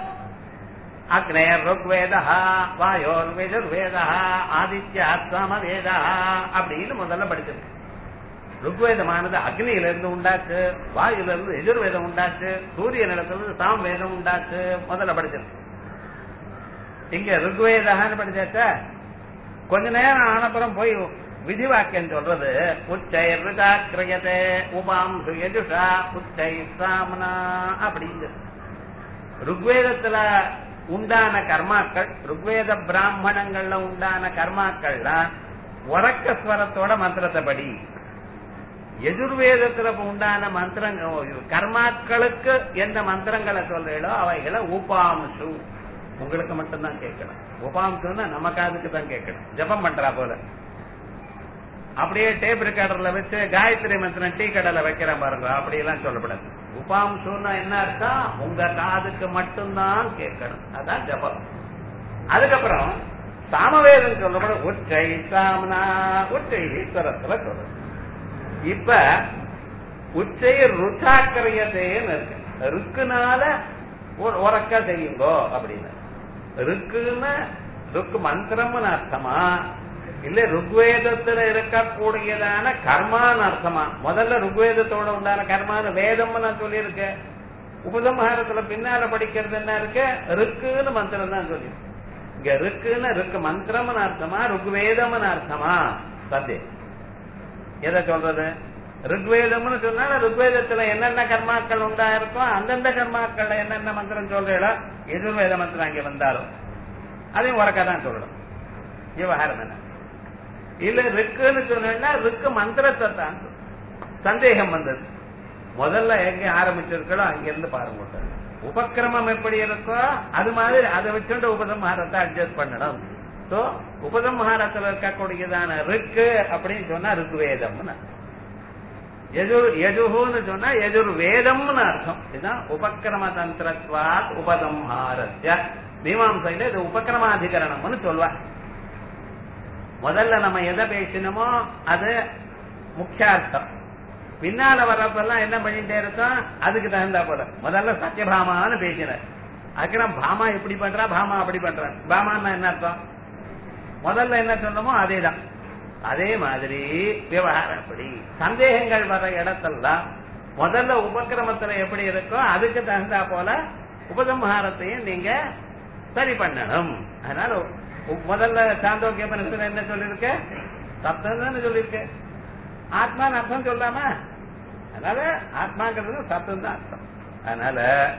அக்னேர் ருக்வேத வாயோர் விஜுர்வேத ஆதித்யா சமவேத அப்படின்னு முதல்ல படிச்சிருக்கு ருக்வேதமானது அக்னியில இருந்து உண்டாச்சு வாயுல இருந்து எதிர்வேதம் உண்டாச்சு சூரிய நிலத்திலிருந்து சாம் வேதம் உண்டாச்சு முதல்ல படிச்சிருக்கு இங்க ருக்வேதான்னு படிச்சாச்சா கொஞ்ச நேரம் ஆனப்புறம் போய் விதி வாக்கியம் சொல்றது உச்சை ருகா கிரியதே உபாம் யஜுஷா உச்சை சாமனா அப்படிங்கிறது ருக்வேதத்துல உண்டான கர்மாக்கள் ருக்வேத பிராமணங்கள்ல உண்டான கர்மாக்கள்லாம் உறக்க ஸ்வரத்தோட மந்திரத்தை படி எதிர்வேதத்துல உண்டான மந்திரங்கள் கர்மாக்களுக்கு எந்த மந்திரங்களை சொல்றீங்களோ அவைகளை உபாம்சு உங்களுக்கு மட்டும்தான் கேட்கணும் உபாம்சுன்னா நம்ம காதுக்கு தான் கேட்கணும் ஜபம் பண்றா போல அப்படியே டேப் ரெக்கார்டர்ல வச்சு காயத்ரி மந்திரம் டீ கடையில வைக்கிறேன் பாருங்க அப்படி எல்லாம் சொல்லப்படாது உபாம்சுன்னா என்ன அர்த்தம் உங்க காதுக்கு மட்டும்தான் கேட்கணும் அதான் ஜபம் அதுக்கப்புறம் சாமவேதம் சொல்லப்படும் உச்சை சாமனா உச்சை ஈஸ்வரத்துல சொல்றது இப்ப உச்சை ருச்சாக்கரியதேன்னு இருக்கு ருக்குனால ஒரு உறக்க செய்யுங்கோ அப்படின்னு ருக்குன்னு ருக்கு மந்திரம்னு அர்த்தமா இல்ல ருக்வேதத்துல இருக்கக்கூடியதான கர்மான்னு அர்த்தமா முதல்ல ருக்வேதத்தோட உண்டான கர்மான்னு வேதம்னு நான் சொல்லியிருக்கேன் உபசம்ஹாரத்துல பின்னால படிக்கிறது என்ன இருக்கு ருக்குன்னு மந்திரம் தான் சொல்லி இங்க ருக்குன்னு ருக்கு மந்திரம்னு அர்த்தமா ருக்வேதம்னு அர்த்தமா சந்தேகம் எதை சொல்றது ருக்வேதம்னு சொன்னா ருக்வேதத்துல என்னென்ன கர்மாக்கள் உண்டா இருக்கோ அந்தந்த கர்மாக்கள்ல என்னென்ன மந்திரம் சொல்றீங்களோ எதிர்வேத மந்திரம் அங்க வந்தாலும் அதையும் உறக்க தான் சொல்லணும் விவகாரம் என்ன இல்ல ருக்குன்னு சொன்னா ருக்கு மந்திரத்தை தான் சந்தேகம் வந்தது முதல்ல எங்க ஆரம்பிச்சிருக்கோ அங்க இருந்து பாருங்க உபக்கிரமம் எப்படி இருக்கோ அது மாதிரி அதை வச்சுட்டு உபசம்ஹாரத்தை அட்ஜஸ்ட் பண்ணணும் சோ உபசம்ஹாரத்துல இருக்கக்கூடியதான ருக்கு அப்படின்னு சொன்னா ருக்வேதம்னு எஜுர் எஜுகுன்னு சொன்னா எஜுர் வேதம்னு அர்த்தம் இதுதான் உபக்கிரம தந்திரத்வாத் உபசம்ஹாரஸ்ய மீமாசையில இது உபக்கிரமாதிகரணம்னு சொல்வா முதல்ல நம்ம எதை பேசினோமோ அது முக்கியார்த்தம் பின்னால வர்றப்பெல்லாம் என்ன பண்ணிட்டே இருக்கோம் அதுக்கு தகுந்தா போல முதல்ல சத்யபாமான்னு பேசினார் அதுக்கப்புறம் பாமா இப்படி பண்றா பாமா அப்படி பண்றான் பாமான்னா என்ன அர்த்தம் முதல்ல என்ன சொன்னோமோ அதேதான் அதே மாதிரி விவகாரம் எப்படி சந்தேகங்கள் வர இடத்தெல்லாம் முதல்ல உபக்கிரமத்துல எப்படி இருக்கோ அதுக்கு தகுந்தா போல உபசம்ஹாரத்தையும் நீங்க சரி பண்ணணும் அதனால உ- முதல்ல சாந்தோக்கிய மனசுல என்ன சொல்லிருக்க சப்தம் தானே சொல்லிருக்க ஆத்மான்னு அர்த்தம் சொல்லாம அதனால ஆத்மாங்கிறது சப்தம் தான் அர்த்தம் அதனால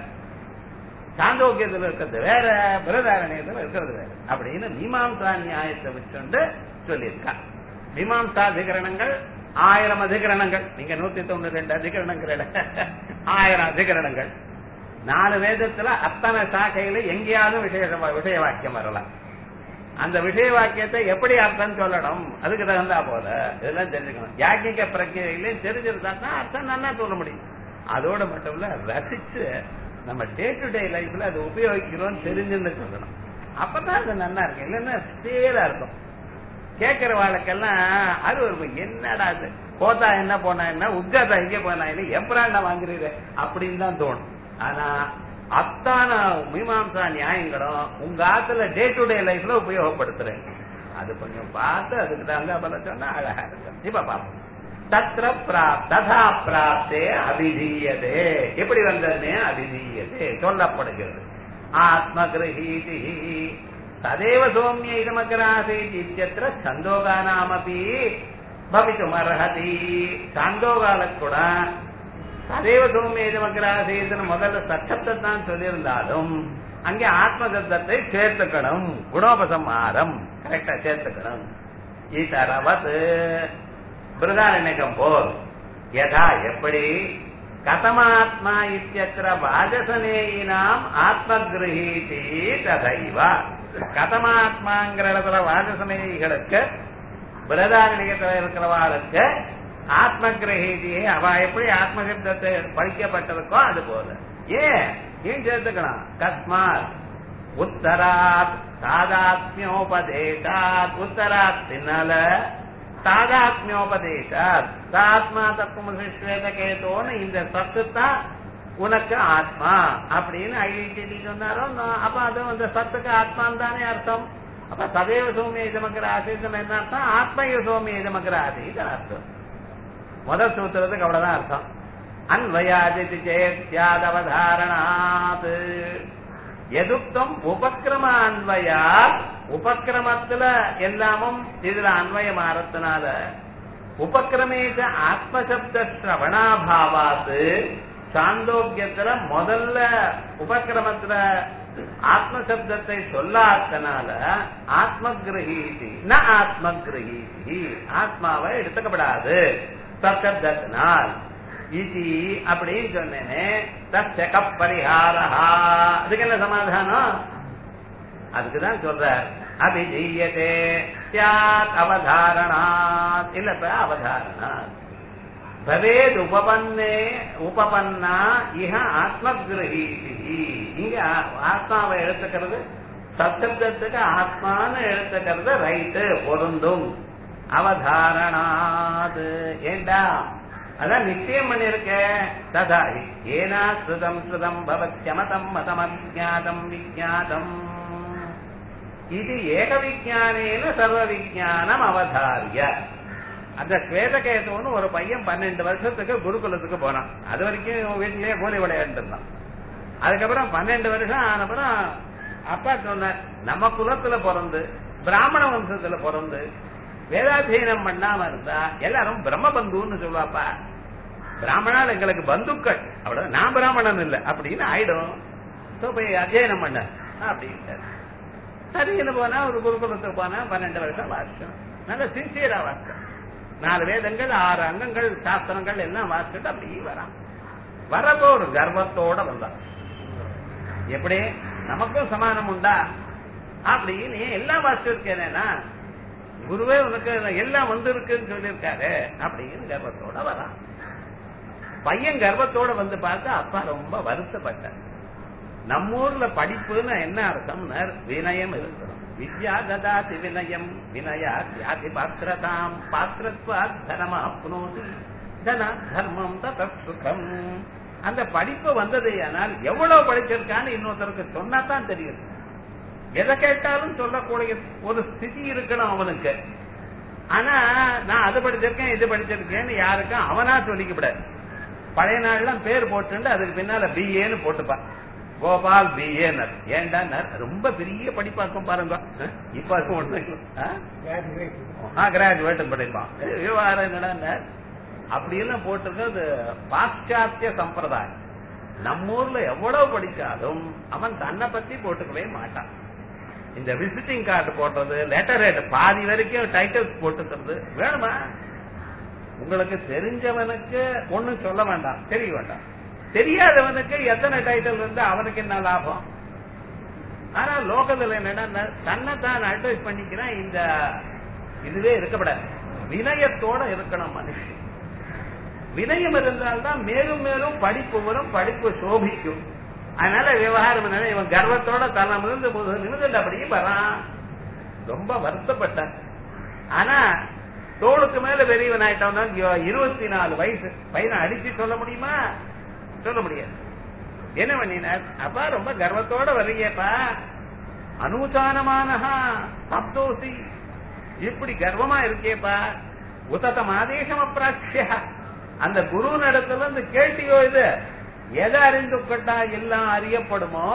சாந்தோக்கியத்துல இருக்கிறது வேற பிரதாரணியத்துல இருக்கிறது வேற அப்படின்னு மீமாம்சா நியாயத்தை வச்சுண்டு சொல்லியிருக்கா மீமாம்சா அதிகரணங்கள் ஆயிரம் அதிகரணங்கள் நீங்க நூத்தி தொண்ணூத்தி ரெண்டு அதிகரணங்கள் ஆயிரம் அதிகரணங்கள் நாலு வேதத்துல அத்தனை சாக்கையில எங்கேயாவது விஷய விஷய வாக்கியம் வரலாம் அந்த விஷய வாக்கியத்தை எப்படி அர்த்தம் சொல்லணும் அதுக்கு தகுந்தா போல இதெல்லாம் தெரிஞ்சுக்கணும் யாக்கிக பிரக்கியிலையும் தெரிஞ்சிருந்தா தான் அர்த்தம் நல்லா சொல்ல முடியும் அதோட மட்டும் இல்ல ரசிச்சு நம்ம டே டு டே லைஃப்ல அதை உபயோகிக்கிறோம் தெரிஞ்சுன்னு சொல்லணும் அப்பதான் அது நல்லா இருக்கும் இல்லைன்னா சேரா இருக்கும் கேட்கிற வாழ்க்கெல்லாம் அது ஒரு என்னடா அது போத்தா என்ன போனா என்ன உட்காத்தா இங்க போனா என்ன எம்பராண்டா வாங்குறீங்க அப்படின்னு தான் தோணும் ஆனா அத்தான மீமாம்சா நியாயங்களும் உங்க ஆத்துல டே டு டே லைஃப்ல உபயோகப்படுத்துறேன் அது கொஞ்சம் பார்த்து அதுக்கு தகுந்த பல சொன்னா அழகா இருக்கும் இப்ப பாப்போம் தத்ர பிராப் ததா பிராப்தே அபிதீயதே எப்படி வந்ததுனே அபிதீயதே சொல்லப்படுகிறது ஆத்ம கிரகீதி ததேவ சோமிய இதமகராசேதி இத்தியத்திர சந்தோகானாமபி பவித்துமர்ஹதி சாந்தோகாலக் கூட ததேவ சோமிய இதமகராசேதுன்னு முதல்ல சச்சப்தை தான் சொல்லியிருந்தாலும் அங்கே ஆத்ம சப்தத்தை சேர்த்துக்கணும் குணோபசம்ஹாரம் கரெக்டா சேர்த்துக்கணும் ஈதரவத் பிருதாரண்யகம் போல் யதா எப்படி கதமாத்மா இத்தியத்திர வாஜசனேயினாம் ஆத்மகிரகீதி ததைவ கதமாத்மாங்கிற இடத்துல வாஜசனேயிகளுக்கு பிரதாரணியத்தில் இருக்கிறவாளுக்கு ஆத்மகிரகீதியை அவ எப்படி ஆத்மசப்தத்தை படிக்கப்பட்டிருக்கோ அது போல ஏன் ஏன் சேர்த்துக்கலாம் கஸ்மாத் உத்தராத் தாதாத்மியோபதேசாத் உத்தராத் பின்னால தாதாத்மியோபதேசாத் தாத்மா தத்துவ ஸ்வேதகேதோன்னு இந்த சத்து தான் உனக்கு ஆத்மா அப்படின்னு ஐடென்டிட்டி சொன்னாரோ நான் அப்ப அது அந்த சத்துக்கு ஆத்மான் தானே அர்த்தம் அப்ப ததேவ சோமிய இதமக்கிற ஆசீதம் என்ன அர்த்தம் ஆத்மய சோமிய இதமக்கிற ஆசீதம் அர்த்தம் முதல் சூத்திரத்துக்கு அவ்வளவுதான் அர்த்தம் அன்வயாதிதி சேத்யாதவதாரணாத் எதுக்தம் உபக்கிரம அன்வயா உபக்கிரமத்துல எல்லாமும் இதுல அன்வயம் ஆறதுனால உபக்கிரமேச்ச ஆத்மசப்த ஸ்ரவணாபாவாத்து சாந்தோக்கியத்துல முதல்ல உபக்கிரமத்துல ஆத்மசப்தத்தை சொல்லாதனால ஆத்ம கிரகீதி ந ஆத்ம கிரகீதி ஆத்மாவை எடுத்துக்கப்படாது சப்தத்தினால் இது அப்படின்னு சொன்னேனே தச்சக பரிகாரா அதுக்கு என்ன சமாதானம் அதுக்குதான் சொல்ற அபிஜீயத்தே சியாத் அவதாரணாத் இல்லப்ப அவதாரணாத் பவேத் உபபன்னே உபபன்னா இஹ ஆத்மகிரகீதி இங்க ஆத்மாவை எடுத்துக்கிறது சப்தத்துக்கு ஆத்மான்னு எடுத்துக்கிறது ரைட்டு பொருந்தும் அவதாரணாது ஏண்டா அதான் நிச்சயம் பண்ணிருக்க ததா ஏனா ஸ்ருதம் ஸ்ருதம் பவத்யமதம் மதமஜாதம் விஜாதம் இது ஏக விஜானேன சர்வ விஜானம் அவதாரிய அந்த ஸ்வேதகேதுன்னு ஒரு பையன் பன்னெண்டு வருஷத்துக்கு குருகுலத்துக்கு போனான் அது வரைக்கும் வீட்டிலேயே கோலி விளையாண்டு இருந்தான் அதுக்கப்புறம் பன்னெண்டு வருஷம் ஆனப்புறம் அப்பா சொன்னார் நம்ம குலத்துல பிறந்து பிராமண வம்சத்துல பிறந்து வேதாத்தியனம் பண்ணாம இருந்தா எல்லாரும் பிரம்ம பந்துன்னு சொல்லுவாப்பா பிராமணால் எங்களுக்கு பந்துக்கள் அவ்வளவு நான் பிராமணன் இல்ல அப்படின்னு ஆயிடும் சோ போய் அத்தியனம் பண்ண அப்படின்ட்டு சரின்னு போனா ஒரு குருகுலத்துக்கு போனா பன்னெண்டு வருஷம் வாசிச்சோம் நல்ல சின்சியரா வாசிச்சோம் நாலு வேதங்கள் ஆறு அங்கங்கள் சாஸ்திரங்கள் எல்லாம் வாசிச்சுட்டு அப்படியே வரான் வரப்போ ஒரு கர்வத்தோட வந்தான் எப்படி நமக்கும் சமானம் உண்டா அப்படின்னு எல்லாம் வாசிச்சிருக்கேனா குருவே உனக்கு எல்லாம் வந்திருக்குன்னு சொல்லியிருக்காரு அப்படின்னு கர்வத்தோட வரான் பையன் கர்வத்தோட வந்து பார்த்தா அப்பா ரொம்ப வருத்தப்பட்டார் நம்ம ஊர்ல படிப்புன்னு என்ன அர்த்தம்னா வினயம் இருக்கணும் வித்யா ததாதி வினயம் வினயா தியாதி பாத்திரதாம் பாத்திரத்வா தனமா அப்னோதி தன தர்மம் தத சுகம் அந்த படிப்பு வந்தது ஆனால் எவ்வளவு படிச்சிருக்கான்னு இன்னொருத்தருக்கு சொன்னா தான் தெரியும் எதை கேட்டாலும் சொல்லக்கூடிய ஒரு ஸ்திதி இருக்கணும் அவனுக்கு ஆனா நான் அது படிச்சிருக்கேன் இது படிச்சிருக்கேன்னு யாருக்கும் அவனா சொல்லிக்கப்படாது பழைய நாள்லாம் பேர் போட்டு அதுக்கு பின்னால பிஏன்னு போட்டுப்பான் கோபால் பிஏனர் ஏண்டா ரொம்ப பெரிய படிப்பாக்கும் பாருங்க இப்ப அது ஒண்ணு கிராஜுவேட் படிப்பான் விவகாரம் என்னடா அப்படி எல்லாம் போட்டிருக்கிறது பாশ্চাத்திய சம்பிரதாயம் நம்ம ஊர்ல எவ்வளவு படிச்சாலும் அவன் தன்னை பத்தி போட்டுக்கவே மாட்டான் இந்த விசிட்டிங் கார்டு போடுறது லெட்டர் ஹெட் பாதி வரைக்கும் டைட்டில்ஸ் போட்டுக்கிறது வேணுமா உங்களுக்கு தெரிஞ்சவனுக்கு ஒண்ணும் சொல்ல வேண்டாம் தெரிய வேண்டாம் தெரியாதவனுக்கு எத்தனை டைட்டில் இருந்து அவனுக்கு என்ன லாபம் ஆனா லோகத்துல என்னன்னா தன்னை தான் அட்வைஸ் பண்ணிக்கிறான் இந்த இதுவே இருக்கப்படாது வினயத்தோட இருக்கணும் மனுஷன் வினயம் இருந்தால்தான் மேலும் மேலும் படிப்பு வரும் படிப்பு சோபிக்கும் அதனால விவகாரம் என்ன இவன் கர்வத்தோட தலை மிருந்து நிமிர்ந்து அப்படியே வரான் ரொம்ப வருத்தப்பட்டான் ஆனா தோளுக்கு மேல பெரியவன் ஆயிட்டவன் இருபத்தி நாலு வயசு பையனை அடிச்சு சொல்ல முடியுமா சொல்ல முடியாது என்ன பண்ணினார் அப்பா ரொம்ப கர்வத்தோட வர்றீங்கப்பா அனுதானமானஹா சப்தோசி இப்படி கர்வமா இருக்கேப்பா உத்ததம் ஆதேசம் அப்பிராட்சியா அந்த குரு நடத்துல இந்த கேட்டியோ இது எதை அறிந்து கொண்டா எல்லாம் அறியப்படுமோ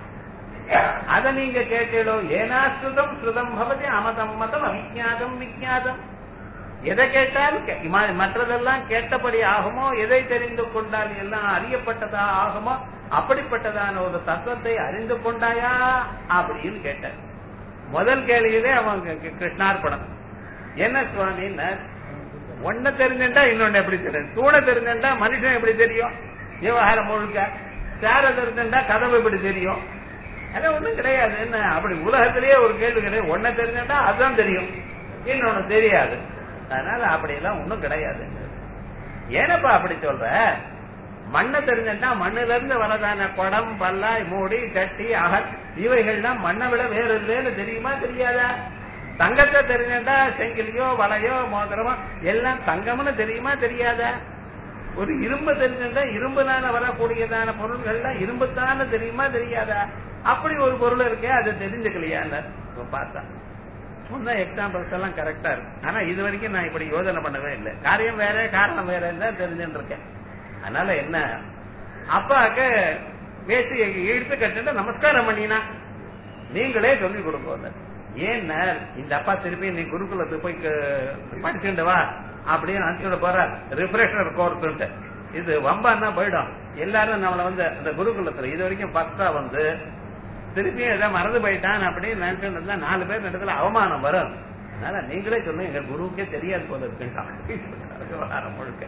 அத நீங்க கேட்டீடோ ஏனா ஸ்ருதம் ஸ்ருதம் பவதி அமதம் மதம் அவிஜாதம் விஜாதம் எதை கேட்டால் மற்றதெல்லாம் கேட்டபடி ஆகுமோ எதை தெரிந்து கொண்டால் எல்லாம் அறியப்பட்டதா ஆகுமோ அப்படிப்பட்டதான ஒரு தத்துவத்தை அறிந்து கொண்டாயா அப்படின்னு கேட்டார் முதல் கேள்வியிலே அவங்க கிருஷ்ணார்பணம் என்ன சுவாமின்னு ஒன்ன தெரிஞ்சுட்டா இன்னொன்னு எப்படி தெரியும் தூண தெரிஞ்சுட்டா மனுஷன் எப்படி தெரியும் விவகாரம் முழுக்க சேர தெரிஞ்சுட்டா கதவு எப்படி தெரியும் அது ஒண்ணும் கிடையாது என்ன அப்படி உலகத்திலேயே ஒரு கேள்வி கிடையாது ஒன்ன தெரிஞ்சுட்டா அதுதான் தெரியும் இன்னொன்னு தெரியாது அதனால அப்படி எல்லாம் ஒண்ணும் கிடையாது ஏனப்பா அப்படி சொல்ற மண்ணை தெரிஞ்சுட்டா மண்ணுல இருந்து வரதான குடம் பல்லாய் மூடி கட்டி அகல் இவைகள்லாம் மண்ணை விட வேறு இல்லைன்னு தெரியுமா தெரியாதா தங்கத்தை தெரிஞ்சுட்டா செங்கிலியோ வலையோ மோதிரமோ எல்லாம் தங்கம்னு தெரியுமா தெரியாதா ஒரு இரும்பு தெரிஞ்சுட்டா இரும்புனால வரக்கூடியதான பொருள்கள்லாம் இரும்புத்தான தெரியுமா தெரியாதா அப்படி ஒரு பொருள் இருக்கே அதை தெரிஞ்சுக்கலையா பார்த்தா முன்ன எக்ஸாம்பிள்ஸ் எல்லாம் கரெக்டா இருக்கு ஆனா இது வரைக்கும் நான் இப்படி யோசனை பண்ணவே இல்லை காரியம் வேற காரணம் வேற தான் தெரிஞ்சுட்டு இருக்கேன் அதனால என்ன அப்பாவுக்கு வேசி இழுத்து கட்டிட்டு நமஸ்காரம் பண்ணினா நீங்களே சொல்லி கொடுங்க ஏன்னா இந்த அப்பா திருப்பி நீ குருகுலத்துக்கு போய் க- படிச்சுட்டு வா அப்படின்னு அனுப்பிச்சுட போற ரிஃப்ரெஷர் கோர்ஸ் இது வம்பான்னா போயிடும் எல்லாரும் நம்மள வந்து அந்த குருகுலத்துல இது வரைக்கும் ஃபர்ஸ்டா வந்து திருப்பியும் ஏதாவது மறந்து போயிட்டான் அப்படின்னு நினைச்சுட்டு இருந்தா நாலு பேர் இடத்துல அவமானம் வரும் அதனால நீங்களே சொல்லுங்க எங்க குருவுக்கே தெரியாது போல இருக்குன்ட்டான் விவகாரம் முழுக்க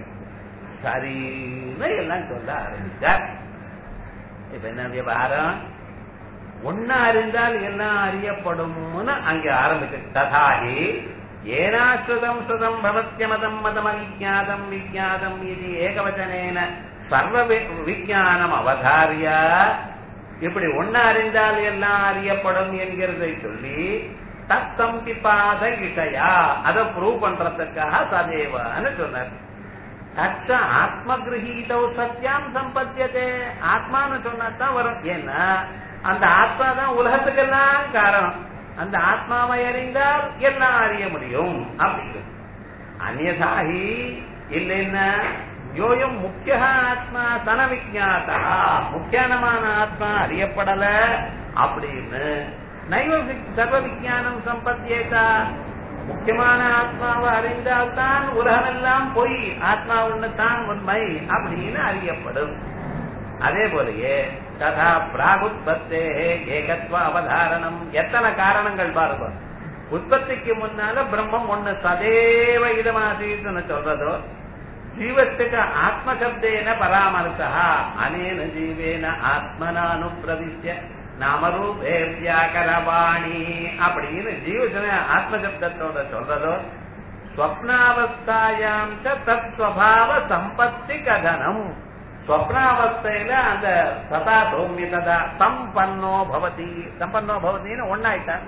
சரின்னு எல்லாம் சொல்ல ஆரம்பிச்சார் இப்ப என்ன விவகாரம் ஒன்னா அறிந்தால் எல்லாம் அறியப்படும்னு அங்க ஆரம்பிச்சு ததாகி ஏனாஸ்ருதம் ஸ்ருதம் பவத்யமதம் மதம் அவிஜாதம் விஜாதம் இது ஏகவச்சனேன சர்வ வி- விஞ்ஞானம் அவதாரிய இப்படி ஒன்னா அறிந்தால் எல்லாம் அறியப்படும் என்கிறதை சொல்லி தத்தம் பிபாத விஷயா அதை ப்ரூவ் பண்றதுக்காக சதேவான்னு சொன்னார் தச்ச ஆத்ம கிரகீதோ சத்தியாம் சம்பத்தியதே ஆத்மான்னு சொன்னாதான் வரும் ஏன்னா அந்த ஆத்மா தான் உலகத்துக்கெல்லாம் காரணம் அந்த ஆத்மாவை அறிந்தால் எல்லாம் அறிய முடியும் அப்படிங்கிறது அந்நதாகி இல்லைன்னா யோயம் முக்கிய ஆத்மா தன விஜாத்தா முக்கியமான ஆத்மா அறியப்படல அப்படின்னு நைவ வி- சர்வ விஜயானம் சம்பத்தியேதா முக்கியமான ஆத்மாவை அறிந்தால்தான் உலகமெல்லாம் பொய் ஆத்மா ஒண்ணு தான் உண்மை அப்படின்னு அறியப்படும் அதே போலயே ததா பிராகுத்பத்தே ஏகத்வ அவதாரணம் எத்தனை காரணங்கள் பாருங்க உற்பத்திக்கு முன்னால பிரம்மம் ஒண்ணு சதேவ இதமாசீத்துன்னு சொல்றதோ ஜீவத்துக்கு ஆத்மசப்தேன பராமரித்தா அனேன ஜீவேன ஆத்மனானு பிரவிஷ்ய நாமரூபே வியாக்கரவாணி அப்படின்னு ஜீவசன ஆத்மசப்தத்தோட சொல்றதோ ஸ்வப்னாவஸ்தாயாம் ச தத்ஸ்வபாவ சம்பத்தி கதனம் ஸ்வப்னாவஸ்தையில அந்த சதா சௌமிய ததா சம்பன்னோ பவதி சம்பன்னோ பவதின்னு ஒன்னாயிட்டாங்க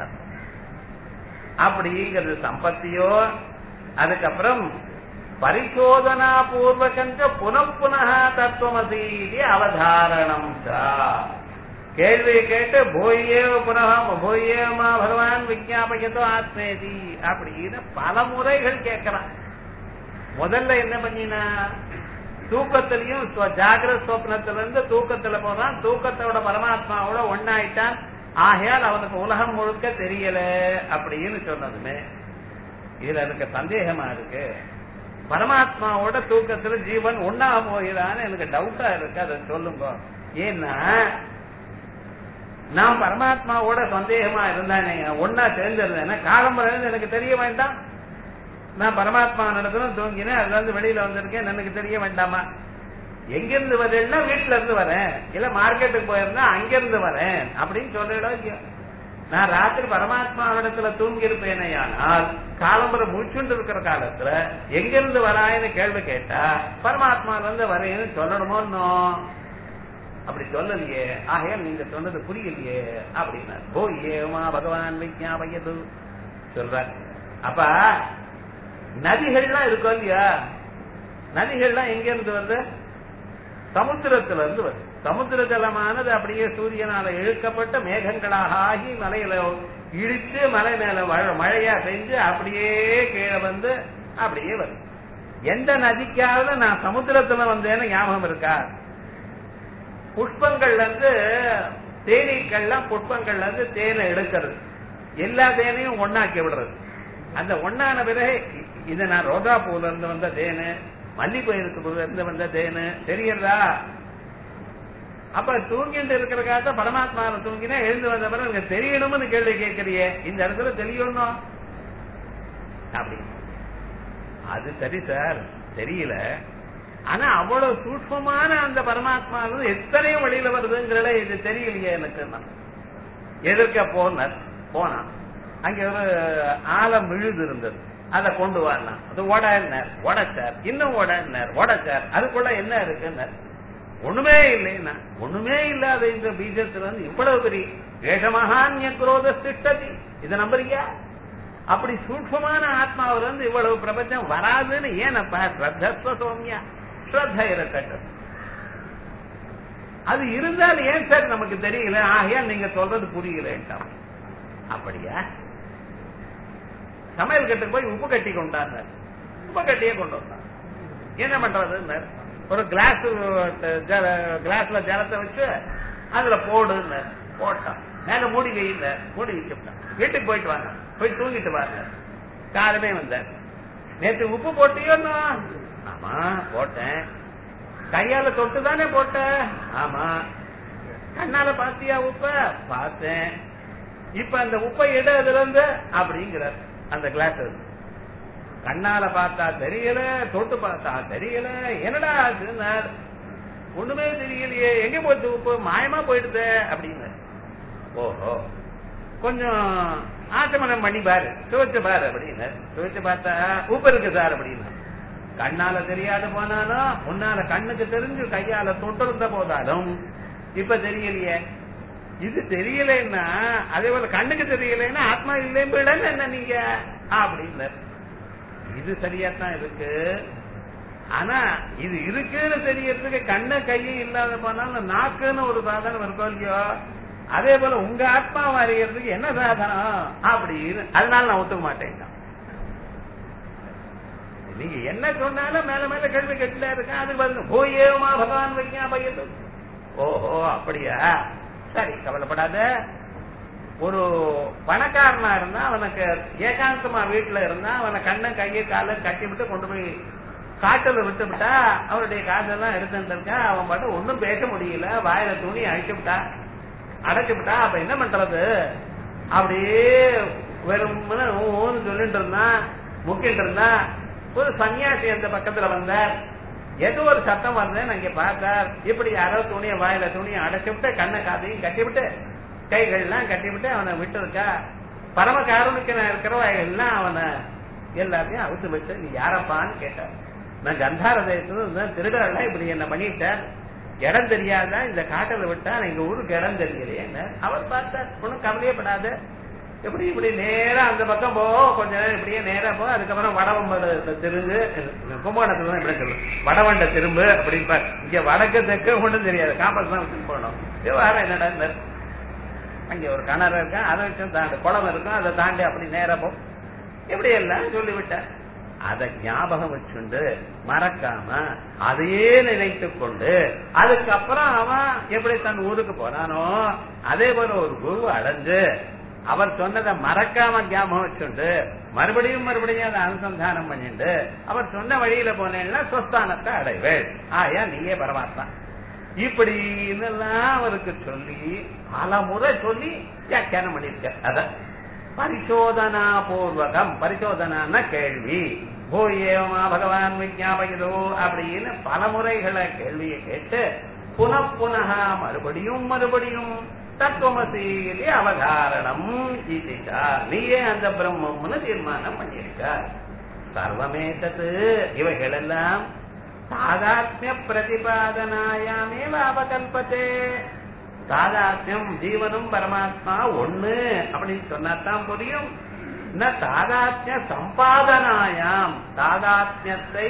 அப்படிங்கிறது சம்பத்தியோ அதுக்கப்புறம் பரிசோதனா பூர்வகஞ்ச புனப்புனः தத்துவமசி இது அவதாரணம் ச கேள்வி கேட்டு போயேவ புனக போயேமா பகவான் விஜாபயத்தோ ஆத்மேதி அப்படின்னு பல முறைகள் கேட்கிறான் முதல்ல என்ன பண்ணினா தூக்கத்திலையும் ஸ்வ- ஜாகிரத சொப்னத்துல இருந்து தூக்கத்துல போறான் தூக்கத்தோட பரமாத்மாவோட ஒன்னாயிட்டான் ஆகையால் அவனுக்கு உலகம் முழுக்க தெரியல அப்படின்னு சொன்னதுமே இதுல எனக்கு சந்தேகமா இருக்கு பரமாத்மாவோட தூக்கத்துல ஜீவன் ஒன்னா போகிறான்னு எனக்கு டவுட்டா இருக்கு அதை சொல்லுங்க ஏன்னா நான் பரமாத்மாவோட சந்தேகமா இருந்தானே ஒன்னா சேர்ந்திருந்தேன்னா காலம்பரம் இருந்து எனக்கு தெரிய வேண்டாம் நான் பரமாத்மா நடத்தணும் தூங்கினேன் அதுல இருந்து வெளியில வந்திருக்கேன் எனக்கு தெரிய வேண்டாமா எங்கிருந்து வரேன்னா வீட்டுல இருந்து வரேன் இல்ல மார்க்கெட்டுக்கு போயிருந்தா அங்கிருந்து வரேன் அப்படின்னு சொல்லிடோ இல்லையோ நான் ராத்திரி பரமாத்மா இடத்துல தூங்கி இருப்பேனேயானால் காலம்பரம் முடிச்சுட்டு இருக்கிற காலத்துல எங்கிருந்து வராயின்னு கேள்வி கேட்டா பரமாத்மால இருந்து வரேன்னு சொல்லணுமோ இன்னும் அப்படி சொல்லலையே ஆகையால் நீங்க சொன்னது புரியலையே அப்படின்னா ஓ ஏமா பகவான் விஜாபயது சொல்ற அப்ப நதிகள்லாம் இருக்கும் இல்லையா நதிகள்லாம் எங்க இருந்து வருது சமுத்திரத்துல இருந்து வருது சமுத்திர ஜலமானது அப்படியே சூரியனால இழுக்கப்பட்ட மேகங்களாக ஆகி மலையில இழுத்து மலை மேல மழை- மழையா பெஞ்சு அப்படியே கீழே வந்து அப்படியே வருது எந்த நதிக்காவது நான் சமுத்திரத்துல வந்தேன்னு ஞாபகம் இருக்கா புஷ்பங்கள்ல இருந்து தேனீக்கள்லாம் புஷ்பங்கள்ல இருந்து தேனை எடுக்கிறது எல்லா தேனையும் ஒண்ணாக்கி விடுறது அந்த ஒண்ணான பிறகு இ- இது நான் ரோஜா பூல இருந்து வந்த தேனு மல்லிகை இருக்கு இருந்து வந்த தேனு தெரியறதா அப்ப தூங்கிட்டு இருக்கிற காலத்த பரமாத்மாவை தூங்கினா எழுந்து வந்த பிறகு எனக்கு தெரியணும்னு கேள்வி கேட்கறியே இந்த இடத்துல தெரியணும் அப்படி அது சரி சார் தெரியல ஆனா அவ்வளவு சூட்சமான அந்த பரமாத்மா வந்து எத்தனையோ வழியில வருதுங்கிறத இது தெரியலையே எனக்கு நான். எதிர்க்க போனார் போனான் அங்க ஒரு ஆலம் விழுது இருந்தது அதை கொண்டு வரலாம் அது ஓடார் ஓடச்சார் இன்னும் ஓடார் ஓடச்சார் அதுக்குள்ள என்ன இருக்குன்னார் ஒண்ணுமே இல்லைன்னா ஒண்ணுமே இல்லாத இந்த பீஜத்துல வந்து இவ்வளவு பெரிய வேஷமகான்ய குரோத சிஷ்டதி இதை நம்புறீங்க அப்படி சூட்சமான ஆத்மாவில இருந்து இவ்வளவு பிரபஞ்சம் வராதுன்னு ஏனப்பா ஸ்ரத்தஸ்வ சௌமியா ஸ்ரத்த இருக்கட்டும் அது இருந்தால் ஏன் சார் நமக்கு தெரியல ஆகையா நீங்க சொல்றது புரியலன்ட்டான் அப்படியா சமையல் கட்டுக்கு போய் உப்பு கட்டி கொண்டாங்க உப்பு கட்டியே கொண்டு வந்தான் என்ன பண்றது ஒரு கிளாஸ் கிளாஸ்ல ஜலத்தை வச்சு அதுல போடுன்னு போட்டான் மேல மூடி வையில மூடி வச்சுட்டான் வீட்டுக்கு போயிட்டு வாங்க போய் தூங்கிட்டு வாங்க காலமே வந்தார் நேற்று உப்பு போட்டியோன்னா ஆமா போட்டேன் கையால தொட்டு தானே போட்ட ஆமா கண்ணால பாத்தியா உப்ப பார்த்தேன் இப்ப அந்த உப்பை எடு அதுல இருந்து அப்படிங்கிறார் அந்த கிளாஸ் கண்ணால பார்த்தா தெரியல தொட்டு பார்த்தா தெரியல என்னடா ஆச்சுன்னார் ஒண்ணுமே தெரியலையே எங்க போச்சு உப்பு மாயமா போயிடுது அப்படின்னு ஓஹோ கொஞ்சம் ஆச்சமனம் பண்ணி பாரு சுவைச்சு பாரு அப்படின்னு சுவைச்சு பார்த்தா உப்பு இருக்கு சார் அப்படின்னு கண்ணால தெரியாத போனாலும் முன்னால கண்ணுக்கு தெரிஞ்சு கையால தொட்டிருந்த போதாலும் இப்ப தெரியலையே இது தெரியலன்னா அதே போல கண்ணுக்கு தெரியலைன்னா ஆத்மா இல்லைன்னு என்ன நீங்க அப்படின்னு இது சரியாத்தான் இருக்கு ஆனா இது இருக்குன்னு தெரியறதுக்கு கண்ணு கையும் இல்லாத போனாலும் நாக்குன்னு ஒரு சாதனம் இருக்கோ இல்லையோ அதே போல உங்க ஆத்மா அறியறதுக்கு என்ன சாதனம் அப்படின்னு அதனால நான் ஒத்துக்க மாட்டேன் நீங்க என்ன சொன்னாலும் மேல மேல கேள்வி கேட்டுல இருக்கேன் அதுக்கு பதில் ஓயேமா பகவான் வைக்கா பையன் ஓஹோ அப்படியா சரி கவலைப்படாத ஒரு பணக்காரனா இருந்தா அவனுக்கு ஏகாந்தமா வீட்டுல இருந்தா அவனை கண்ணை கையை கால கட்டி விட்டு கொண்டு போய் காட்டுல விட்டு விட்டா அவருடைய காசெல்லாம் எடுத்துருக்கா அவன் பாட்டு ஒன்னும் பேச முடியல வாயில துணி அழிச்சு விட்டா அடைச்சு விட்டா அப்ப என்ன பண்றது அப்படியே வெறும் சொல்லிட்டு இருந்தான் முக்கிட்டு இருந்தான் ஒரு சன்னியாசி அந்த பக்கத்துல வந்தார் ஏதோ ஒரு சத்தம் வந்தேன் அங்க பார்த்தார் இப்படி யாரோ துணியை வாயில துணியை அடைச்சு விட்டு கண்ணை காதையும் கட்டி விட்டு கைகள்லாம் கட்டி விட்டு அவனை விட்டு இருக்கா பரம காரணிக்கனா இருக்கிறவ எல்லாம் அவனை எல்லாத்தையும் அவுத்து வச்சு நீ யாரப்பான்னு கேட்டார் நான் கந்தார தேசத்துல திருடரெல்லாம் இப்படி என்ன பண்ணிட்டேன் இடம் தெரியாதா இந்த காட்டில் விட்டா எங்க ஊருக்கு இடம் தெரியலையே அவர் பார்த்தார் ஒன்னும் கவலையப்படாத இப்படி இப்படி நேரா அந்த பக்கம் போ கொஞ்ச நேரம் இப்படியே நேரா போ அதுக்கப்புறம் வடவம்பட திரும்பு கும்பகோணத்துல தான் இப்படி சொல்லு வடவண்ட திரும்பு அப்படின்னு இங்க வடக்கு தெற்கு ஒன்றும் தெரியாது காம்பஸ் தான் வச்சுட்டு போனோம் விவகாரம் என்னடா அங்க ஒரு கிணறு இருக்கா அதை வச்சு தாண்டி குளம் இருக்கும் அதை தாண்டி அப்படி நேரா போ இப்படி எல்லாம் சொல்லிவிட்டேன் அதை ஞாபகம் வச்சுண்டு மறக்காம அதையே நினைத்து கொண்டு அதுக்கப்புறம் அவன் எப்படி தன் ஊருக்கு போறானோ அதே போல ஒரு குரு அடைஞ்சு அவர் சொன்னதை மறக்காம ஞாபகம் வச்சுண்டு மறுபடியும் மறுபடியும் அதை அனுசந்தானம் பண்ணிட்டு அவர் சொன்ன வழியில போனேன்னா சொஸ்தானத்தை அடைவேள் ஆயா நீயே பரமாத்மா இப்படின்னு அவருக்கு சொல்லி பல முறை சொல்லி வியாக்கியானம் பண்ணிருக்க அத பரிசோதனா பூர்வகம் பரிசோதனான கேள்வி ஓ ஏவமா பகவான் விஜாபகிதோ அப்படின்னு பல முறைகளை கேள்வியை கேட்டு புன புனகா மறுபடியும் மறுபடியும் தத்துவமசீலி அவதாரணம் இதுதா நீயே அந்த பிரம்மம்னு தீர்மானம் பண்ணியிருக்க சர்வமேதத்து இவைகள் எல்லாம் சாதாத்மிய பிரதிபாதனாயாமே அவகல்பத்தே சாதாத்மியம் ஜீவனும் பரமாத்மா ஒண்ணு அப்படின்னு சொன்னாதான் புரியும் தாதாத்மிய சம்பாதனாயாம் தாதாத்மியத்தை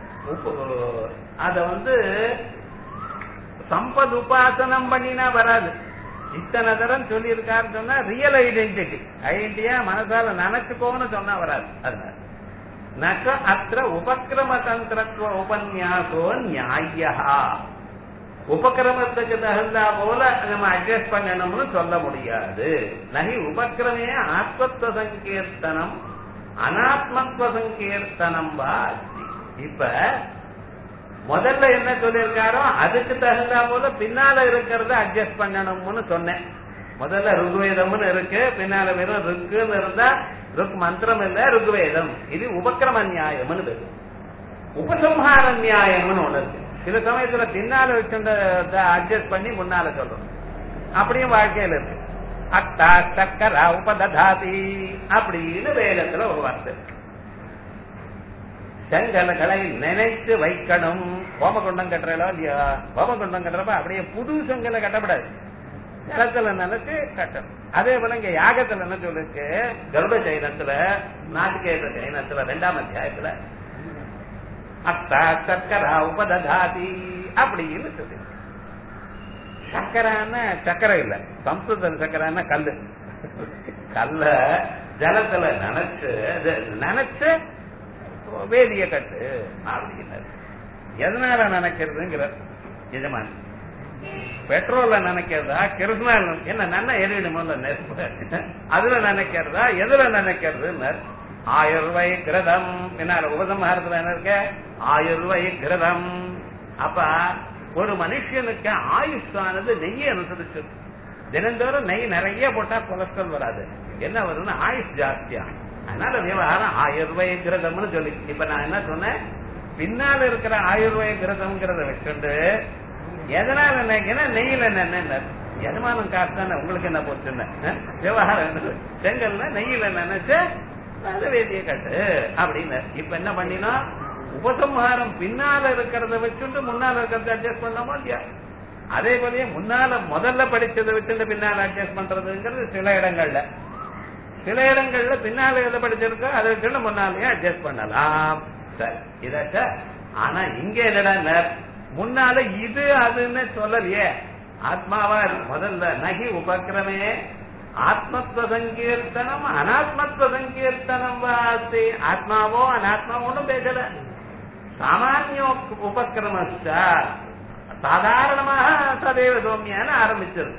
அத வந்து சம்பத் உபாசனம் பண்ணினா வராது இத்தனை தரம் சொல்லி இருக்காருன்னு சொன்னா ரியல் ஐடென்டிட்டி ஐடென்டிட்டியா மனசால நினைச்சுக்கோன்னு சொன்னா வராது அதனால நக அத்த உபக்கிரம தந்திரத்துவ உபன்யாசோ நியாயா உபக்கிரமத்துக்கு தகுந்தா போல நம்ம அட்ஜஸ்ட் பண்ணணும்னு சொல்ல முடியாது நகி உபக்கிரமே ஆத்மத்துவ சங்கீர்த்தனம் அனாத்மத்துவ சங்கீர்த்தனம் வா இப்ப முதல்ல என்ன சொல்லியிருக்காரோ அதுக்கு தகுந்தா போல பின்னால இருக்கிறத அட்ஜஸ்ட் பண்ணணும்னு சொன்னேன் முதல்ல ருக்வேதம்னு இருக்கு பின்னால வெறும் ருக்குன்னு இருந்தா ருக் மந்திரம் இல்ல ருக்வேதம் இது உபக்கிரம நியாயம்னு பேரு உபசம்ஹார நியாயம்னு ஒண்ணு இருக்கு சில சமயத்துல பின்னால வச்சுட்ட அட்ஜஸ்ட் பண்ணி முன்னால சொல்றோம் அப்படியும் வாழ்க்கையில இருக்கு அத்தா சக்கரா உபததாதி அப்படின்னு வேதத்துல ஒரு வார்த்தை செங்கல்களை நினைத்து வைக்கணும் ஹோமகுண்டம் கட்டுறோ இல்லையா ஹோமகுண்டம் கட்டுறப்ப அப்படியே புது செங்கலை கட்டப்படாது ஜலத்துல நினைச்சு கட்டணும் அதே போல இங்க யாகத்துல என்ன சொல்லிருக்கு கருட சைனத்துல நாட்டுக்கேற்ற சைனத்துல ரெண்டாம் அத்தியாயத்துல அத்தா சக்கரா உபததாதி அப்படின்னு சொல்லி சக்கரான சக்கரை இல்ல சம்ஸ்கிருத சக்கரான கல்லு கல்ல ஜலத்துல நினைச்சு அது நினைச்சு வேதிய கட்டு அப்படிங்கிறார் எதனால நினைக்கிறதுங்கிற எஜமான் பெட்ரோல்ல நினைக்கிறதா கிருஷ்ணால என்ன நன்ன எரியணுமோ நெருப்பு அதுல நினைக்கிறதா எதுல நினைக்கிறது ஆயுர்வை கிரதம் என்ன உபசம்ஹாரத்துல என்ன இருக்க ஆயுர்வை கிரதம் அப்ப ஒரு மனுஷனுக்கு ஆயுஷானது நெய்யை அனுசரிச்சு தினந்தோறும் நெய் நிறைய போட்டா கொலஸ்ட்ரால் வராது என்ன வரும்னா ஆயுஷ் ஜாஸ்தியா அதனால விவகாரம் ஆயுர்வை கிரதம்னு சொல்லி இப்ப நான் என்ன சொன்னேன் பின்னால இருக்கிற ஆயுர்வை கிரதம்ங்கிறத வச்சுண்டு எதனால நினைக்கிறேன் நெய்யில என்ன எஜமானம் காசு தானே உங்களுக்கு என்ன போச்சுன்னு விவகாரம் செங்கல்ல நெய்யில நினைச்சு அது வேதிய கட்டு அப்படின்னு இப்ப என்ன பண்ணினா உபசம்ஹாரம் பின்னால இருக்கிறத வச்சுட்டு முன்னால இருக்கிறத அட்ஜஸ்ட் பண்ணாமோ இல்லையா அதே போலயே முன்னால முதல்ல படிச்சதை வச்சுட்டு பின்னால அட்ஜஸ்ட் பண்றதுங்கிறது சில இடங்கள்ல சில இடங்கள்ல பின்னால எதை படிச்சிருக்கோ அதை வச்சுட்டு முன்னாலேயே அட்ஜஸ்ட் பண்ணலாம் சரி இதாச்ச ஆனா இங்க என்னடா முன்னால இது அதுன்னு சொல்லலையே ஆத்மாவா முதல்ல நகி உபக்கிரமே ஆத்மத்துவ சங்கீர்த்தனம் அனாத்மத்துவ சங்கீர்த்தனம் வாசி ஆத்மாவோ அனாத்மாவோ ஒன்றும் பேசல சாமானிய உபக்கிரமச்ச சாதாரணமாக சதேவ சௌமியான்னு ஆரம்பிச்சது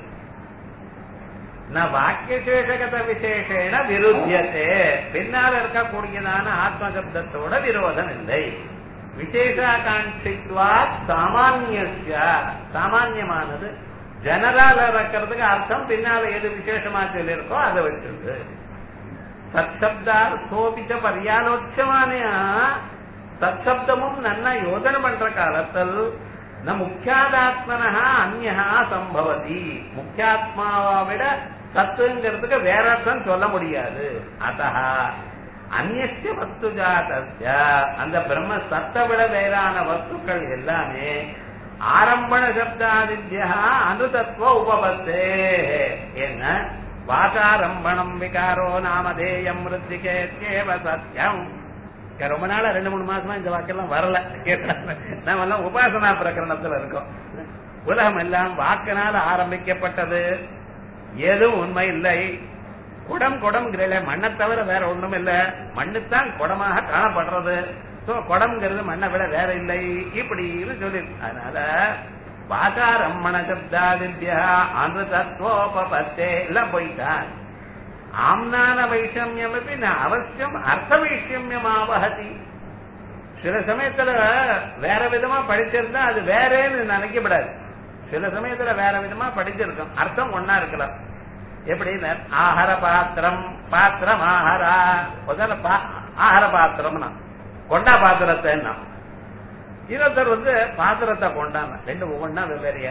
ந வாக்கியசேஷகத விசேஷேன விருத்தியத்தே பின்னால இருக்கக்கூடியதான ஆத்ம சப்தத்தோட விரோதம் இல்லை விசேஷாகாட்சித்வா சாமானிய சாமான்யமானது ஜெனரல் இருக்கிறதுக்கு அர்த்தம் பின்னால எது விசேஷமா சொல்லியிருக்கோ அதை வச்சிருக்கு சத்சப்தார்த்தோபிச்ச பரியாலோட்சமானியா சத்சப்தமும் நன்னா யோஜனை பண்ற காலத்தில் ந முக்கியாதாத்மனா அந்நா சம்பவதி முக்கியாத்மாவை விட சத்துங்கிறதுக்கு வேற அர்த்தம் சொல்ல முடியாது அத்தா அந்நிய வஸ்து ஜாத்திய அந்த பிரம்ம சத்தை விட வேறான வஸ்துக்கள் எல்லாமே ஆரம்பண சப்தாதித்யா அனுதத்துவ உபபத்தே என்ன வாசாரம்பணம் விகாரோ நாமதேயம் மிருத்திகேத்யேவ சத்தியம் ரொம்ப நாளா ரெண்டு மூணு மாசமா இந்த வாக்கெல்லாம் வரல நாம எல்லாம் உபாசனா பிரகரணத்துல இருக்கோம் உலகம் எல்லாம் வாக்கினால் ஆரம்பிக்கப்பட்டது எதுவும் உண்மை இல்லை குடம் குடம் மண்ணை தவிர வேற ஒண்ணும் இல்ல மண்ணுத்தான் குடமாக காணப்படுறது சோ குடம்ங்கிறது மண்ணை விட வேற இல்லை இப்படின்னு சொல்லி அதனால வாசாரம் மன சப்தாதித்யா அன்று தத்துவோபத்தே எல்லாம் போயிட்டான் ஆம்னான வைஷமியம் அவசியம் அர்த்த வைஷமியம் ஆவகதி சில சமயத்துல வேற விதமா படிச்சிருந்தா அது வேறேன்னு நினைக்கப்படாது சில சமயத்துல வேற விதமா படிச்சிருக்கோம் அர்த்தம் ஒன்னா இருக்கலாம் எப்படி ஆஹார பாத்திரம் பாத்திரம் ஆஹாரா முதல்ல ஆஹார பாத்திரம்னா கொண்டா பாத்திரத்தை இன்னொருத்தர் வந்து பாத்திரத்தை கொண்டாங்க ரெண்டு ஒவ்வொன்னா வெவ்வேறையா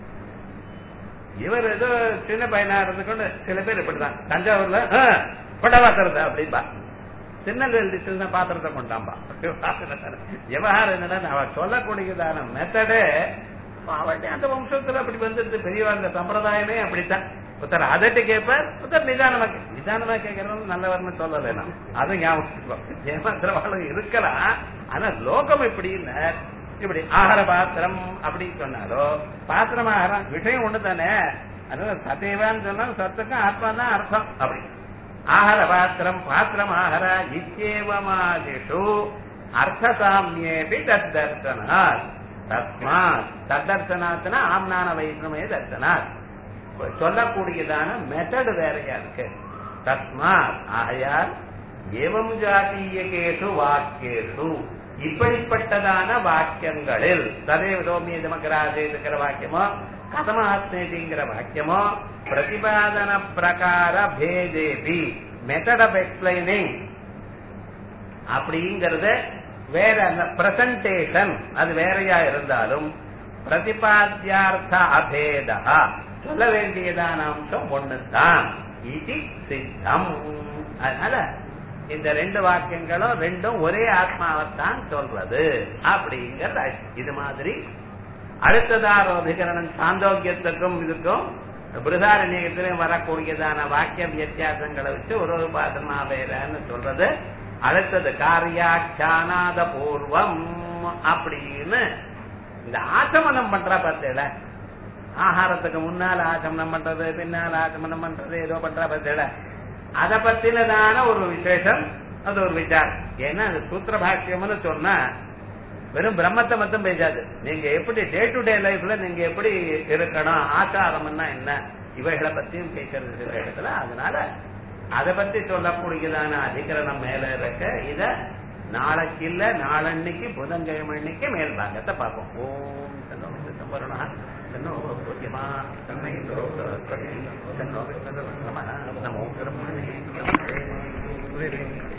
இவர் ஏதோ சின்ன பையனா இருந்துக்கொண்டு சில பேர் இப்படிதான் தஞ்சாவூர்ல கொண்ட பாத்திரத்தை அப்படின்பா திருநெல்வேலி டிஸ்ட்ரிக்ட் பாத்திரத்தை கொண்டாம்பா விவகாரம் என்னடா அவ சொல்லக்கூடியதான மெத்தடு அவட்டே அந்த வம்சத்துல அப்படி வந்துருது பெரியவா அந்த சம்பிரதாயமே அப்படித்தான் ஒருத்தர் அதட்டு கேட்பார் ஒருத்தர் நிதானமா நிதானமா கேட்கறது நல்லவர்னு சொல்லல நான் அது ஞாபகம் ஏமாத்திரவாளம் இருக்கலாம் ஆனா லோகம் எப்படின்னு இப்படி ஆகார பாத்திரம் அப்படின்னு சொன்னாலோ பாத்திரம் ஆகாரம் விஷயம் ஒண்ணு தானே அதனால சதேவான்னு சொன்னாலும் சத்துக்கும் ஆத்மா தான் அர்த்தம் அப்படி ஆகார பாத்திரம் பாத்திரம் ஆகார இத்தியேவமாதிஷு அர்த்தசாமியேபி தத்தர்சனாத் தஸ்மாத் தத்தர்சனாத்னா ஆம்னான வைஷ்ணமே தர்சனாத் சொல்லக்கூடியதான மெத்தட் வேறையா இருக்கு தஸ்மாத் ஆகையால் ஏவம் ஜாத்தீயகேஷு வாக்கியேஷு இப்படிப்பட்டதான வாக்கியங்களில் ததேவ சோமிய நமகராஜேதுங்கிற வாக்கியமோ கதமாத்மேதிங்கிற வாக்கியமோ பிரதிபாதன பிரகார பேதேபி மெத்தட் ஆஃப் எக்ஸ்பிளைனிங் அப்படிங்கறது வேற பிரசன்டேஷன் அது வேறையா இருந்தாலும் பிரதிபாத்தியார்த்த அபேதா சொல்ல வேண்டியதான அம்சம் ஒண்ணுதான் இது சித்தம் அதனால இந்த ரெண்டு வாக்கியங்களும் ரெண்டும் ஒரே ஆத்மாவைத்தான் சொல்றது அப்படிங்கிற இது மாதிரி அடுத்ததாரோதிகரணம் சாந்தோக்கியத்துக்கும் இதுக்கும் பிருதாரண்யத்திலும் வரக்கூடியதான வாக்கிய வித்தியாசங்களை வச்சு ஒரு ஒரு பாத்திரமா வேறன்னு சொல்றது அடுத்தது காரியாட்சானாத பூர்வம் அப்படின்னு இந்த ஆச்சமனம் பண்ற பார்த்தேல ஆகாரத்துக்கு முன்னால ஆச்சமனம் பண்றது பின்னால ஆச்சமனம் பண்றது ஏதோ பண்ற பார்த்தேல அதை பத்தினதான ஒரு விசேஷம் அது ஒரு விசாரம் ஏன்னா அது சூத்திர பாஷ்யம்னு சொன்னா வெறும் பிரம்மத்தை மட்டும் பேசாது நீங்க எப்படி டே டு டே லைஃப்ல நீங்க எப்படி இருக்கணும் ஆச்சாரம்னா என்ன இவைகளை பத்தியும் பேசுறது சில இடத்துல அதனால அதை பத்தி சொல்லக்கூடியதான அதிகரணம் மேல இருக்க இத நாளைக்கு இல்ல நாளன்னைக்கு புதன்கிழமை அன்னைக்கு மேல் பாகத்தை பார்ப்போம் ஓம் தன்னோ சிதம்பரணா தன்னோ பூஜ்யமா தன்னை தன்னோ நம நமோ பிரம்மணே